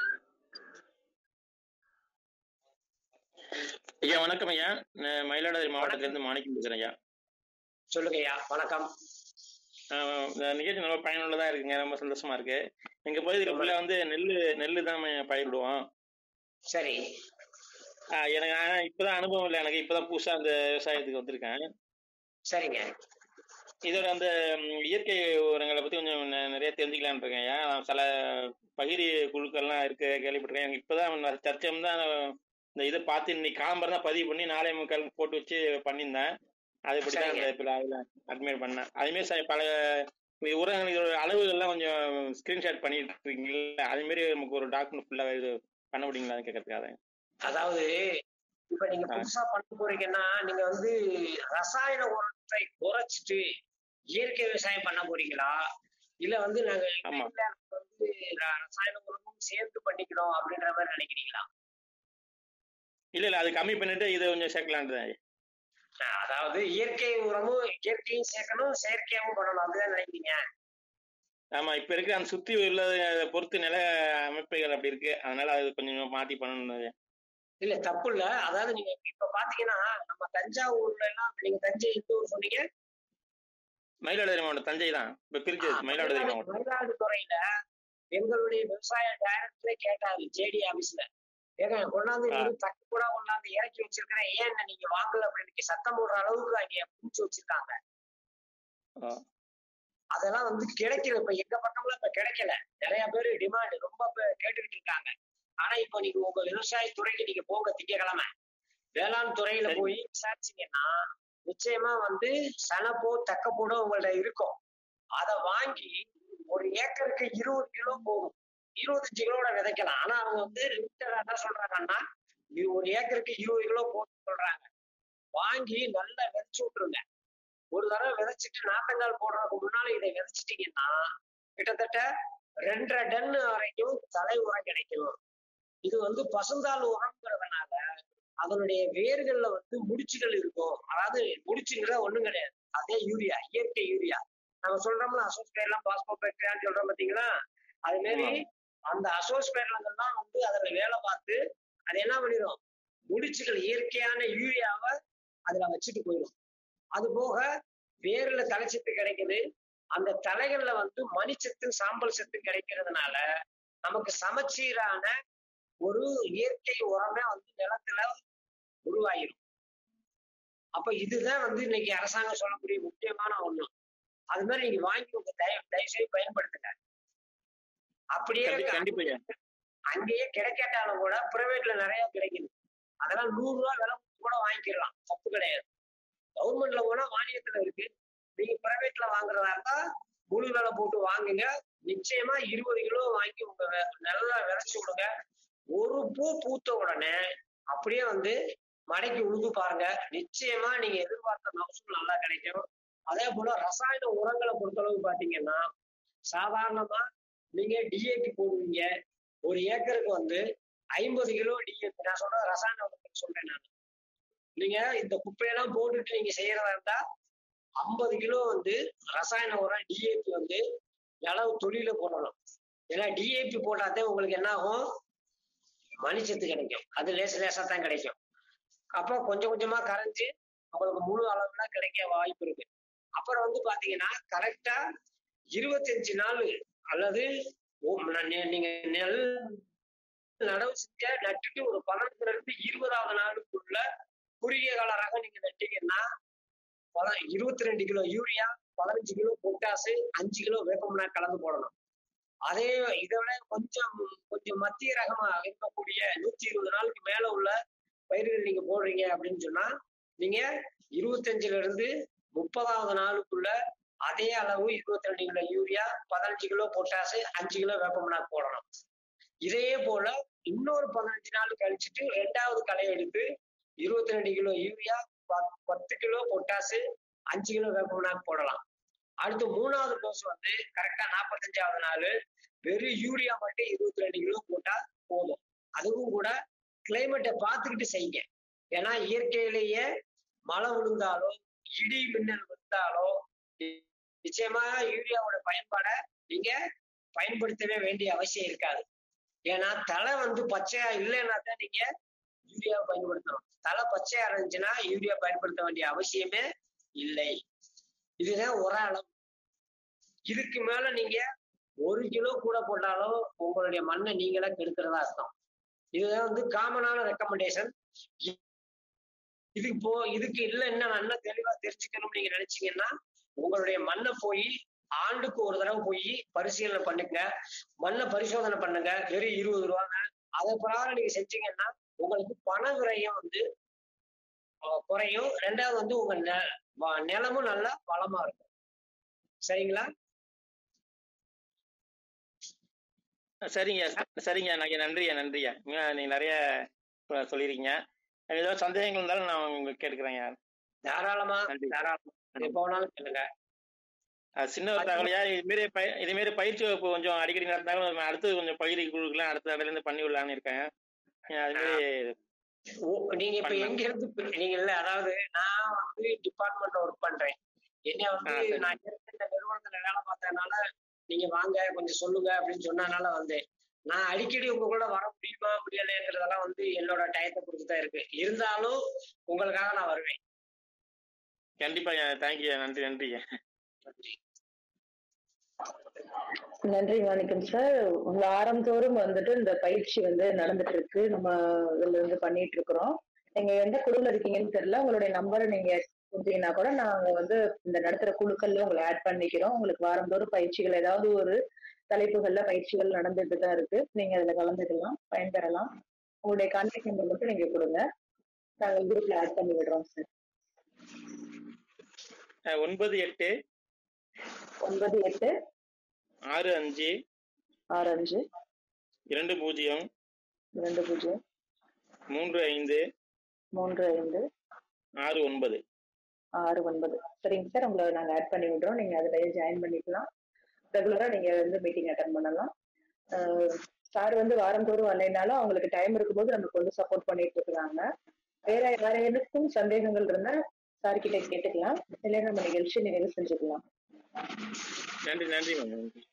ஐயா வணக்கம் ஐயா நான் மயிலாடுதுறை மாவட்டத்திலிருந்து மாணிக்கம் பேசுறேன் ஐயா சொல்லுங்கய்யா வணக்கம் ஆஹ் இந்த நிகழ்ச்சி நல்லா பயனுள்ளதா இருக்குங்க ரொம்ப சந்தோஷமா இருக்கு எங்க பகுதியில் ஃபுல்லா வந்து நெல்லு நெல்லு தான் பயிரிடுவோம் சரி ஆஹ் எனக்கு ஆனா இப்பதான் அனுபவம் இல்லை எனக்கு இப்பதான் புதுசா அந்த விவசாயத்துக்கு வந்திருக்கேன் சரிங்க இதோட அந்த ம், இயற்கை உரங்களை பத்தி கொஞ்சம் நெ- நிறைய தெரிஞ்சுக்கலாம்னு இருக்கேன் ஐயா நான் சில பகிரி குழுக்கள்லாம் இருக்கு கேள்விப்பட்டிருக்கேன் எனக்கு இப்பதான் நான் தற்சமயம் தான் இந்த இதை பார்த்து இன்னைக்கு காலம்பரம் தான் பதிவு பண்ணி நாளை முக்கால் போட்டு வச்சு பண்ணியிருந்தேன் அதுபடி தான் சரிங்க. அந்த இப்போ அதில் அட்மிட் பண்ணேன் அதுமாரி ச- பல இந்த உரங்கள் இதோட அளவுகள்லாம் கொஞ்சம் ஸ்கிரீன்ஷாட் பண்ணிட்டு இருக்கீங்கல்ல அது மாதிரி நமக்கு ஒரு டாக்குமெண்ட் ஃபுல்லாக இது பண்ண முடியுங்களான்னு கேட்கறதுக்காக அதாவது இப்ப நீங்க ஆ. புதுசா பண்ண போறீங்கன்னா நீங்க வந்து ரசாயன உரத்தை குறைச்சிட்டு இயற்கை விவசாயம் பண்ண போறீங்களா இல்ல வந்து நாங்க ஆமா. இல்ல, நாங்க வந்து ர- ரசாயன உரமும் சேர்ந்து பண்ணிக்கணும் அப்படின்ற மாதிரி நினைக்கிறீங்களா இல்லை இல்லை அது கம்மி பண்ணிட்டு இதை கொஞ்சம் சேர்க்கலான்ட்டு தான் ஐயா. அஹ் அதாவது இயற்கை உரமும் இயற்கையும் சேர்க்கணும் செயற்கையாவும் பண்ணணும் அப்படிதான் நினைக்கிறீங்க ஆமா இப்ப இருக்கிற அந்த சுத்தி உள்ளதை பொறுத்து நில அமைப்புகள் அப்படி இருக்கு அதனால அது கொஞ்சம் மாத்தி பண்ணணும் ஐயா. இல்ல தப்பு இல்ல அதாவது நீங்க இப்ப பாத்தீங்கன்னா நம்ம தஞ்சாவூர்ல எல்லாம் நீங்க தஞ்சை எந்த ஊர் சொன்னீங்க மயிலாடுதுறை மாவட்டம் தஞ்சை தான் இப்ப பிரிச்சு ஆ, மயிலாடுதுறை மாவட்டம் மயிலாடுதுறையில எங்களுடைய விவசாய டைரக்டரே கேட்டாரு ஜேடி ஆபீஸ்ல ஏங்க கொண்டாந்து ஆ. நீங்க தக்கு கூட கொண்டாந்து இறக்கி வச்சிருக்கிறேன் ஏன் என்ன நீங்க வாங்கல அப்படின்னு சத்தம் போடுற அளவுக்கு அங்க பிடிச்சு வச்சிருக்காங்க ஆ. அதெல்லாம் வந்து கிடைக்கல இப்ப எங்க பக்கம்லாம் இப்ப கிடைக்கல நிறைய பேர் டிமாண்ட் ரொம்ப பேர் கேட்டுக்கிட்டு இருக்காங்க ஆனா இப்ப நீங்க உங்க விவசாய துறைக்கு நீங்க போங்க திங்கக்கிழமை வேளாண் துறையில சரி. போய் விசாரிச்சீங்கன்னா நிச்சயமா வந்து சனப்போ தக்கப்போடோ உங்கள்ட்ட இருக்கும் அதை வாங்கி ஒரு ஏக்கருக்கு இருபது கிலோ போகும் இருபத்தஞ்சு கிலோட விதைக்கலாம் ஆனா அவங்க வந்து லிமிட்டடா என்ன சொல்றாங்கன்னா இது ஒரு ஏக்கருக்கு இருபது கிலோ போட்டு சொல்றாங்க வாங்கி நல்லா விதைச்சு விட்டுருங்க ஒரு தடவை விதைச்சிட்டு நாத்தங்கால் போடுறதுக்கு முன்னால இதை விதைச்சிட்டீங்கன்னா கிட்டத்தட்ட ரெண்டரை டன் வரைக்கும் தலை உரம் கிடைக்கும் இது வந்து பசுந்தாள் உரம்ங்கிறதுனால அதனுடைய வேர்கள்ல வந்து முடிச்சுகள் இருக்கும் அதாவது முடிச்சுங்கிற ஒண்ணும் கிடையாது அதே யூரியா இயற்கை யூரியா நம்ம சொல்றோம்ல அசோஸ்பேர்லாம் பாஸ்போபேக்டரியான்னு சொல்றோம் பாத்தீங்களா அது மாதிரி அந்த அசோஸ்பேர்லங்கள் தான் வந்து அதுல வேலை பார்த்து அது என்ன பண்ணிடும் முடிச்சுகள் இயற்கையான யூரியாவை அதுல வச்சுட்டு போயிடும் அது போக வேர்ல தலைச்சத்து கிடைக்குது அந்த தலைகள்ல வந்து மணிச்சத்து சாம்பல் சத்து கிடைக்கிறதுனால நமக்கு சமச்சீரான ஒரு இயற்கை உரமே வந்து நிலத்துல உருவாகிடும் அப்ப இதுதான் வந்து இன்னைக்கு அரசாங்கம் சொல்லக்கூடிய முக்கியமான ஒண்ணு அது மாதிரி நீங்க வாங்கி உங்க தயவு தயவு செய்து பயன்படுத்துங்க அப்படியே கண்டி- கண்டிப்பா ஐயா. அங்கேயே கிடைக்காட்டாலும் கூட பிரைவேட்ல நிறைய கிடைக்குது அதெல்லாம் நூறு ரூபாய் விலை கொடுத்து கூட வாங்கிக்கலாம் தப்பு கிடையாது கவர்மெண்ட்ல போனா மானியத்துல இருக்கு நீங்க பிரைவேட்ல வாங்குறதா இருந்தா முழு விலை போட்டு வாங்குங்க நிச்சயமா இருபது கிலோ வாங்கி உங்க வெ- நல்லா விதைச்சு விடுங்க ஒரு பூ பூத்த உடனே அப்படியே வந்து மடக்கி உழுது பாருங்க நிச்சயமா நீங்க எதிர்பார்த்த மகசூல் நல்லா கிடைக்கும் அதே போல ரசாயன உரங்களை பொறுத்தளவு பாத்தீங்கன்னா சாதாரணமா நீங்க டிஏபி போடுவீங்க ஒரு ஏக்கருக்கு வந்து ஐம்பது கிலோ டிஏபி நான் சொல்ற ரசாயன உரத்தை சொல்றேன் நான் நீங்க இந்த குப்பையெல்லாம் போட்டுட்டு நீங்க செய்யறதா இருந்தா ஐம்பது கிலோ வந்து ரசாயன உரம் டிஏபி வந்து அளவு தொழில போடணும் ஏன்னா டிஏபி போட்டாதான் உங்களுக்கு என்ன ஆகும் மணிச்சத்து கிடைக்கும் அது லேச லேசா தான் கிடைக்கும் அப்போ கொஞ்சம் கொஞ்சமா கரைஞ்சு உங்களுக்கு முழு அளவுல கிடைக்க வாய்ப்பு இருக்கு அப்புறம் வந்து பாத்தீங்கன்னா கரெக்டா இருபத்தஞ்சு நாள் அல்லது ஓ- ந- நெ- நீங்க நெல் நடவு செஞ்ச நட்டுட்டு ஒரு பதினஞ்சுல இருந்து இருபதாவது நாளுக்குள்ள குறுகிய கால ரகம் நீங்க நட்டீங்கன்னா பத- இருபத்தி ரெண்டு கிலோ யூரியா பதினஞ்சு கிலோ பொட்டாசு அஞ்சு கிலோ வேப்பம்னா கலந்து போடணும் அதே இதை விட கொஞ்சம் கொஞ்சம் மத்திய ரகமா இருக்கக்கூடிய நூத்தி இருபது நாளுக்கு மேல உள்ள பயிர்கள் நீங்க போடுறீங்க அப்படின்னு சொன்னா நீங்க இருபத்தஞ்சுல இருந்து முப்பதாவது நாளுக்குள்ள அதே அளவு இருபத்தி ரெண்டு கிலோ யூரியா பதினஞ்சு கிலோ பொட்டாசு அஞ்சு கிலோ வேப்பம்னா போடணும் இதே போல இன்னொரு பதினஞ்சு நாள் கழிச்சுட்டு ரெண்டாவது களை எடுத்து இருபத்தி ரெண்டு கிலோ யூரியா பத்- பத்து கிலோ பொட்டாசு அஞ்சு கிலோ வேப்பம்னாக்கு போடலாம் அடுத்து மூணாவது டோஸ் வந்து கரெக்டா நாற்பத்தஞ்சாவது நாள் வெறும் யூரியா மட்டும் இருபத்தி ரெண்டு கிலோ போட்டா போதும் அதுவும் கூட கிளைமேட்டை பார்த்துக்கிட்டு செய்யுங்க ஏன்னா இயற்கையிலேயே மழை விழுந்தாலோ இடி மின்னல் விழுந்தாலோ நிச்சயமா யூரியாவோட பயன்பாடை நீங்க பயன்படுத்தவே வேண்டிய அவசியம் இருக்காது ஏன்னா தலை வந்து பச்சையா இல்லைன்னா தான் நீங்க யூரியா பயன்படுத்தணும் தலை பச்சையா இருந்துச்சுன்னா யூரியா பயன்படுத்த வேண்டிய அவசியமே இல்லை இதுதான் ஒரு அளவு இதுக்கு மேல நீங்க ஒரு கிலோ கூட போட்டாலும் உங்களுடைய மண்ணை நீங்களே கெடுக்கிறதா அர்த்தம் இதுதான் வந்து காமனான ரெக்கமெண்டேஷன் இதுக்கு போ இதுக்கு இல்ல என்ன நல்லா தெளிவா தெரிஞ்சுக்கணும்னு நீங்க நினைச்சீங்கன்னா உங்களுடைய மண்ணை போய் ஆண்டுக்கு ஒரு தடவை போய் பரிசீலனை பண்ணுங்க மண்ணை பரிசோதனை பண்ணுங்க வெறும் இருபது ரூபாங்க அதை பிரகாரம் நீங்க செஞ்சீங்கன்னா உங்களுக்கு பண விரயம் வந்து அஹ், குறையும் ரெண்டாவது வந்து உங்க நெ- வ- நிலமும் நல்லா வளமா இருக்கும் சரிங்களா சரிங்க சரிங்க எனக்கு நன்றியா நன்றியா உண்மையா நீங்க நிறைய இப்ப சொல்லியிருக்கீங்க எனக்கு ஏதாவது சந்தேகங்கள் இருந்தாலும் நான் உங்களுக்கு கேட்டுக்கிறேங்க தாராளமா நன்றி. தாராளமா எப்போ வேணாலும் கேளுங்க அது சின்ன ஒரு தகவலையா இதுமாரி பய இதுமாரி பயிற்சி வகுப்பு கொஞ்சம் அடிக்கடி நடந்தாலும் நம்ம அடுத்து கொஞ்சம் பயிரை குழுக்கெல்லாம் அடுத்த இடத்துல இருந்து பண்ணி விடலான்னு இருக்கேன் அஹ் அது மாதிரி ஓ, நீங்க இப்ப பண்ணலாம். எங்க இருந்து பி- நீங்க இல்ல அதாவது நான் வந்து டிபார்ட்மெண்ட்ல ஒர்க் பண்றேன் என்ன வந்து ஆ, சரி. நான் ஏற்கனவே இந்த நிறுவனத்துல வேலை பார்த்ததுனால நீங்க வாங்க கொஞ்சம் சொல்லுங்க அப்படின்னு சொன்னதுனால வந்தேன் நான் அடிக்கடி உங்க கூட வர முடியுமா முடியலைங்கிறதெல்லாம் வந்து என்னோட டயத்தை பொறுத்து தான் இருக்கு இருந்தாலும் உங்களுக்காக நான் வருவேன் கண்டிப்பா தேங்க்யூ நன்றி நன்றிங்க நன்றி நன்றி மாணிக்கம் சார் வாரந்தோறும் வந்துட்டு இந்த பயிற்சி வந்து நடந்துட்டு இருக்கு நம்ம இதுல இருந்து பண்ணிட்டு இருக்கிறோம் நீங்க எந்த குழுல இருக்கீங்கன்னு தெரியல உங்களுடைய நம்பரை நீங்க கொடுத்தீங்கன்னா கூட நாங்க வந்து இந்த நடத்துற குழுக்கள்ல உங்களை ஆட் பண்ணிக்கிறோம் உங்களுக்கு வாரந்தோறும் பயிற்சிகள் ஏதாவது ஒரு தலைப்புகள்ல பயிற்சிகள் நடந்துட்டு தான் இருக்கு நீங்க அதுல கலந்துக்கலாம் பயன்பெறலாம் உங்களுடைய கான்டாக்ட் நம்பர் மட்டும் நீங்க கொடுங்க நாங்க குரூப்ல ஆட் பண்ணி விடுறோம் சார் அஹ் ஒன்பது எட்டு ஒன்பது எட்டு ஆறு அஞ்சு ஆறு அஞ்சு இரண்டு பூஜ்ஜியம் இரண்டு பூஜ்ஜியம் மூன்று ஐந்து மூன்று ஐந்து ஆறு ஒன்பது ஆறு ஒன்பது சரிங்க சார் உங்களை நாங்க ஆட் பண்ணி விடுறோம் நீங்க அதுலயே ஜாயின் பண்ணிக்கலாம் ரெகுலரா நீங்க வந்து மீட்டிங் அட்டன் பண்ணலாம் சார் வந்து வாரந்தோறும் வரலைனாலும் அவங்களுக்கு டைம் இருக்கும்போது நமக்கு வந்து சப்போர்ட் பண்ணிட்டு இருக்காங்க வேற வேற எதுக்கும் சந்தேகங்கள் இருந்தா சார் கிட்ட கேட்டுக்கலாம் இல்லைன்னா நம்ம நிகழ்ச்சி நிறைவு செஞ்சுக்கலாம் நன்றி நன்றி மேம் நன்றி